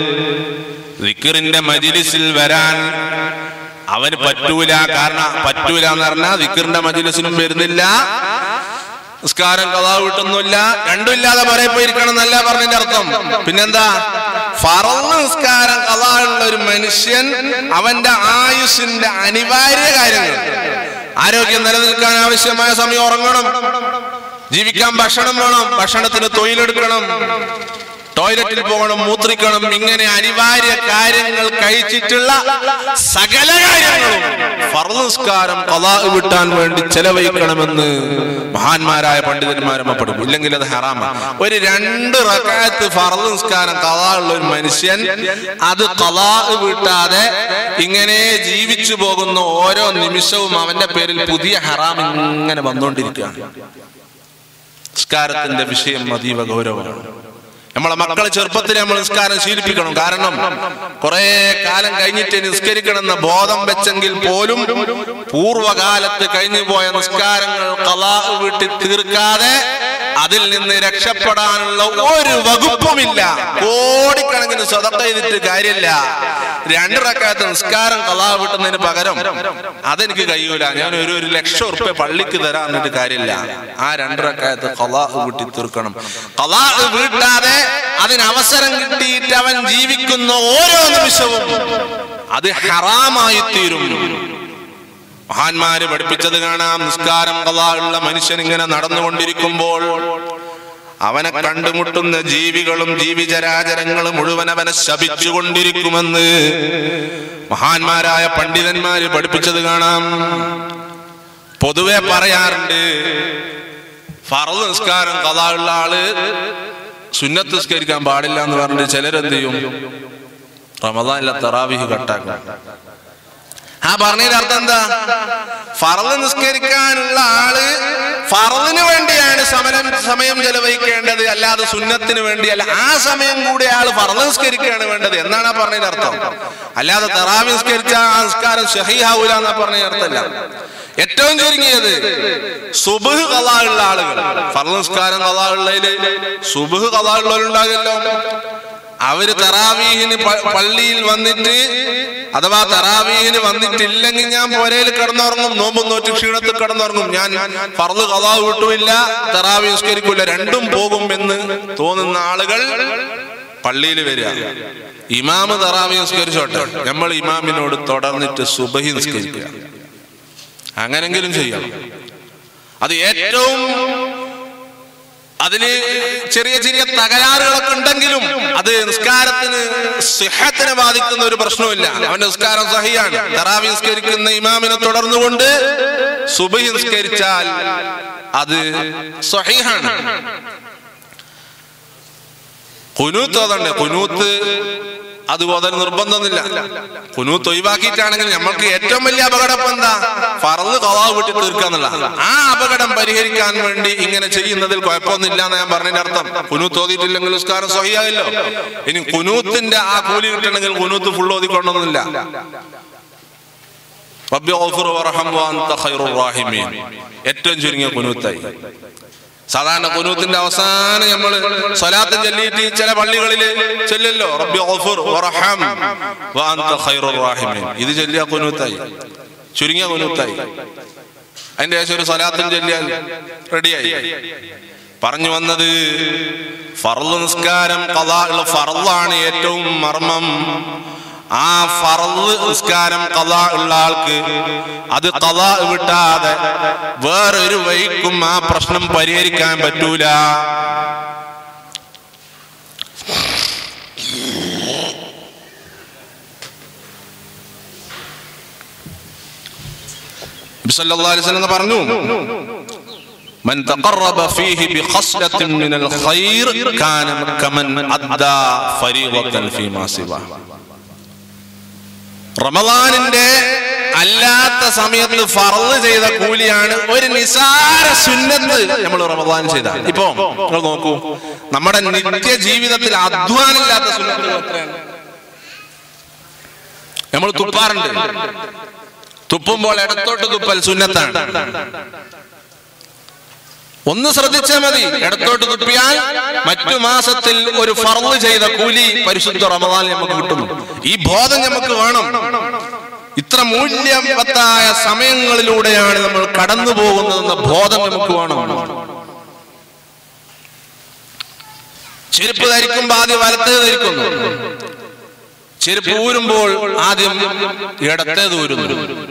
Speaker 1: ദിക്കറിന്റെ മജിലിസിൽ വരാൻ അവന് പറ്റൂല കാരണം പറ്റൂല എന്ന് പറഞ്ഞാൽ ദിക്കറിന്റെ മജിലിസിനും വരുന്നില്ല നിസ്കാരം കഥാ വിട്ടൊന്നുമില്ല രണ്ടുമില്ലാതെ പറയപ്പോ ഇരിക്കണം എന്നല്ല പറഞ്ഞതിന്റെ അർത്ഥം പിന്നെന്താ ഫറന്ന് നിസ്കാരം കഥാ ഉള്ള ഒരു മനുഷ്യൻ അവന്റെ ആയുസിന്റെ അനിവാര്യ കാര്യങ്ങൾ ആരോഗ്യം നിലനിൽക്കാൻ ആവശ്യമായ സമയം ഉറങ്ങണം ജീവിക്കാൻ ഭക്ഷണം വേണം ഭക്ഷണത്തിന് തൊഴിലെടുക്കണം ടോയ്ലറ്റിൽ പോകണം മൂത്രിക്കണം ഇങ്ങനെ അനിവാര്യ കാര്യങ്ങൾ കഴിച്ചിട്ടുള്ള സകല കാര്യങ്ങളും ഫർദ് നിസ്കാരം കലാ വിട്ടാൻ വേണ്ടി ചെലവഴിക്കണമെന്ന് മഹാന്മാരായ പണ്ഡിതന്മാരും പഠിക്കും ഇല്ലെങ്കിൽ അത് ഹറാമാണ് ഒരു രണ്ട് റക്കായത്ത് ഫർദ് നിസ്കാരം കലാ ഉള്ള ഒരു മനുഷ്യൻ അത് കലാ വീട്ടാതെ ഇങ്ങനെ ജീവിച്ചു പോകുന്ന ഓരോ നിമിഷവും അവന്റെ പേരിൽ പുതിയ ഹറാം ഇങ്ങനെ വന്നുകൊണ്ടിരിക്കുകയാണ് നിസ്കാരത്തിന്റെ വിഷയം അതീവ ഗൗരവമാണ് നമ്മളെ മക്കളെ ചെറുപ്പത്തിൽ നമ്മൾ നിസ്കാരം ശീലിപ്പിക്കണം കാരണം കുറെ കാലം കഴിഞ്ഞിട്ട് നിസ്കരിക്കണം എന്ന ബോധം വെച്ചെങ്കിൽ പോലും പൂർവകാലത്ത് കഴിഞ്ഞു പോയ നിസ്കാരങ്ങൾ കലാ വീട്ടിൽ തീർക്കാതെ അതിൽ നിന്ന് രക്ഷപ്പെടാനുള്ള ഒരു വകുപ്പുമില്ല കോടിക്കണക്കിന് സ്വതക്ക ചെയ്തിട്ട് കാര്യമില്ല രണ്ട് റക്കാത്ത നിസ്കാരം കലാ വീട്ടുന്നതിന് പകരം അതെനിക്ക് കഴിയൂല ഞാൻ ഒരു ഒരു ലക്ഷം ഉറുപ്പ്യ പള്ളിക്ക് തരാൻ എന്നിട്ട് കാര്യമില്ല ആ രണ്ട് റക്കായത്ത് കലാ വീട്ടി തീർക്കണം കലാ വീട്ടാതെ അതിന് അവസരം കിട്ടിയിട്ട് അവൻ ജീവിക്കുന്ന ഓരോ നിമിഷവും അത് ഹറാമായി തീരും മഹാന്മാര് പഠിപ്പിച്ചത് കാണാം നിസ്കാരം കലാ ഉള്ള മനുഷ്യൻ ഇങ്ങനെ നടന്നുകൊണ്ടിരിക്കുമ്പോൾ അവനെ കണ്ടുമുട്ടുന്ന ജീവികളും ജീവിചരാചരങ്ങളും മുഴുവൻ അവനെ ശപിച്ചുകൊണ്ടിരിക്കുമെന്ന് മഹാന്മാരായ പണ്ഡിതന്മാര് പഠിപ്പിച്ചത് കാണാം പൊതുവെ പറയാറുണ്ട് ഫറവ് നിസ്കാരം കഥ ഉള്ള ആള് സുന്നത്ത് നിസ്കരിക്കാൻ പാടില്ല എന്ന് പറഞ്ഞിട്ട് ചിലരെന്ത് ചെയ്യും റമദാനിലെ തറാവിഹ് കട്ടാക്കും ആ പറഞ്ഞതിന്റെ അർത്ഥം എന്താ ഫറവ് നിസ്കരിക്കാനുള്ള ആള് ഫറവിന് വേണ്ടിയാണ് സമരം സമയം ചെലവഴിക്കേണ്ടത് അല്ലാതെ സുന്നത്തിന് വേണ്ടിയല്ല ആ സമയം കൂടി ആള് ഫറവ് നിസ്കരിക്കുകയാണ് വേണ്ടത് എന്നാണ് ആ പറഞ്ഞതിന്റെ അർത്ഥം അല്ലാതെ തറാവി നിസ്കരിച്ച ആ നിസ്കാരം ഷഹീഹാവൂല എന്നാ പറഞ്ഞതിന്റെ അർത്ഥമല്ല ഏറ്റവും ചുരുങ്ങിയത് സുബഹ് കഥ ഉള്ള ആളുകൾ ഫറവ് നിസ്കാരം കഥ ഉള്ളതില് സുബഹ് കഥ ഉള്ളവരുണ്ടാകല്ലോ അവര് തറാവീഹിന് പ- പള്ളിയിൽ വന്നിട്ട് അഥവാ തറാവീഹിന് വന്നിട്ടില്ലെങ്കിൽ ഞാൻ പോരയിൽ കിടന്നുറങ്ങും നോമ്പും നോറ്റ് ക്ഷീണത്തിൽ കിടന്നുറങ്ങും ഞാൻ പറന്ന് കഥാ വിട്ടുമില്ല തറാവി നിസ്കരിക്കൂല രണ്ടും പോകും എന്ന് തോന്നുന്ന ആളുകൾ പള്ളിയിൽ വരിക ഇമാമ് തറാവി നിസ്കരിച്ചോട്ടെ നമ്മൾ ഇമാമിനോട് തുടർന്നിട്ട് സുബഹി നിസ്കരിക്കുക അങ്ങനെങ്കിലും ചെയ്യണം അത് ഏറ്റവും അതിന് ചെറിയ ചെറിയ തകരാറുകളൊക്കെ ഉണ്ടെങ്കിലും അത് നിസ്കാരത്തിന് സിഹത്തിനെ ബാധിക്കുന്ന ഒരു പ്രശ്നവുമില്ല അവന്റെ നിസ്കാരം സഹിയാണ് തറാവി നിസ്കരിക്കുന്ന ഇമാമിനെ തുടർന്നുകൊണ്ട് സുബഹി നിസ്കരിച്ചാൽ അത് സഹിഹാണ് കുനൂത്ത് അതുണ്ട് കുനൂത്ത് അത് മുതൽ നിർബന്ധമൊന്നുമില്ല കുനൂത്ത് ഒഴിവാക്കിയിട്ടാണെങ്കിൽ നമ്മൾക്ക് ഏറ്റവും വലിയ അപകടം ഇപ്പൊ എന്താ ഫറന്ന് കവാവ് വിട്ടി തീർക്കാന്നുള്ള ആ അപകടം പരിഹരിക്കാൻ വേണ്ടി ഇങ്ങനെ ചെയ്യുന്നതിൽ കുഴപ്പമൊന്നുമില്ല എന്ന് ഞാൻ പറഞ്ഞതിന്റെ അർത്ഥം കുനൂത്ത് ഓതിയിട്ടില്ലെങ്കിൽ നിസ്കാരം സഹിയാകില്ലോ ഇനി കുനൂത്തിന്റെ ആ കൂലി കിട്ടണമെങ്കിൽ കുനൂത്ത് ഫുൾ ഓതിക്കൊണ്ടൊന്നുമില്ല റബ്ബി ഗഫൂർ വറഹം വഅൻത ഖൈറുർ റാഹിമീൻ ഏറ്റവും ചുരുങ്ങിയ കുനൂത്തായി സാധാരണ കുനൂത്തിന്റെ അവസാനം നമ്മൾ സ്വലാത്ത് ചൊല്ലിയിട്ട് ചില പള്ളികളിൽ ചെല്ലല്ലോ റബ്ബി ഗഫൂർ വറഹം വഅൻത ഖൈറുർ റാഹിമീൻ ഇത് ചൊല്ലിയ കുനൂത്തായി ചുരുങ്ങിയ കുനൂത്തായി അതിന്റെ ശേഷം ഒരു സ്വലാത്തും ചൊല്ലിയാൽ റെഡിയായി പറഞ്ഞു വന്നത് ഫർള് നിസ്കാരം കഥാ ഫർളാണ് ഏറ്റവും മർമ്മം ആ ഫർള് നിസ്കാരം കഥാ ഉള്ള ആൾക്ക് അത് കഥാ വിട്ടാതെ വേറൊരു വഴിക്കും ആ പ്രശ്നം പരിഹരിക്കാൻ പറ്റൂല നബി സല്ലല്ലാഹു അലൈഹി വസല്ലം പറഞ്ഞു من تقرب فيه بخصلة من الخير كان كمن أدى فريضة فيما سواه റമദാനിന്റെ അല്ലാത്ത സമയത്ത് ഫറള് ചെയ്ത കൂലിയാണ് ഒരു നിസാര സുന്നത്ത് നമ്മൾ റമദാൻ ചെയ്ത ഇപ്പൊ നിങ്ങൾ നോക്കൂ നമ്മുടെ നിത്യ ജീവിതത്തിൽ അധ്വാനമില്ലാത്ത സുന്നത്തുകൾ എത്രയാണ് നമ്മൾ തുപ്പാറുണ്ട് തുപ്പുമ്പോൾ ഇടത്തോട്ട് തുപ്പൽ സുന്നത്താണ് ഒന്ന് ശ്രദ്ധിച്ചാൽ മതി ഇടത്തോട്ട് തുപ്പിയാൽ മറ്റു മാസത്തിൽ ഒരു ഫർള് ചെയ്ത കൂലി പരിശുദ്ധ റമദാൻ നമുക്ക് കിട്ടുന്നു ഈ ബോധം നമുക്ക് വേണം ഇത്ര മൂല്യവത്തായ സമയങ്ങളിലൂടെയാണ് നമ്മൾ കടന്നു പോകുന്നതെന്ന ബോധം നമുക്ക് വേണം ചെരുപ്പ് ധരിക്കുമ്പോൾ ആദ്യം വലത്തേത് ധരിക്കുന്നു ചെരുപ്പ് ഊരുമ്പോൾ ആദ്യം ഇടത്തേത് ഊരുന്നു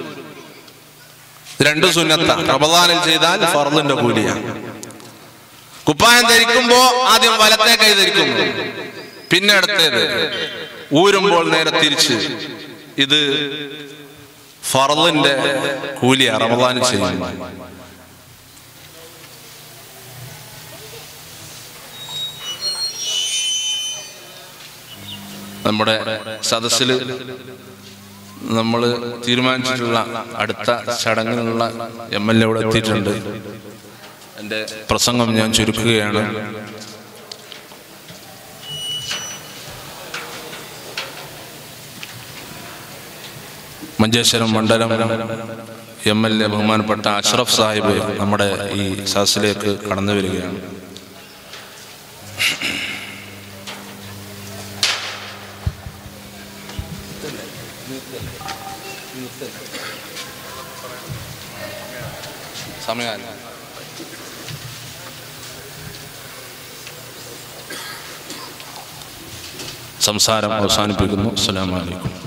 Speaker 1: രണ്ടു സുന്നത്ത റമദാനിൽ ചെയ്താൽ ഫർദിന്റെ കൂലിയാണ് കുപ്പായം ധരിക്കുമ്പോ ആദ്യം വലത്തെ കൈ ധരിക്കുന്നു പിന്നെ അടുത്തേത് ഊരുമ്പോൾ നേരെ തിരിച്ച് ഇത് ഫർദിന്റെ കൂലിയാ റമദാനിൽ ചെയ്യുന്നു നമ്മുടെ സദസ്സിൽ നമ്മൾ തീരുമാനിച്ചിട്ടുള്ള അടുത്ത ചടങ്ങിനുള്ള എം എൽ എ ഇവിടെ എത്തിയിട്ടുണ്ട് എൻ്റെ പ്രസംഗം ഞാൻ ചുരുക്കുകയാണ് മഞ്ചേശ്വരം മണ്ഡലം എം എൽ എ ബഹുമാനപ്പെട്ട അഷ്റഫ് സാഹിബ് നമ്മുടെ ഈ സദസ്സിലേക്ക് കടന്നു വരികയാണ് സമയം സംസാരം അവസാനിപ്പിക്കുന്നു അസ്സലാമു അലൈക്കും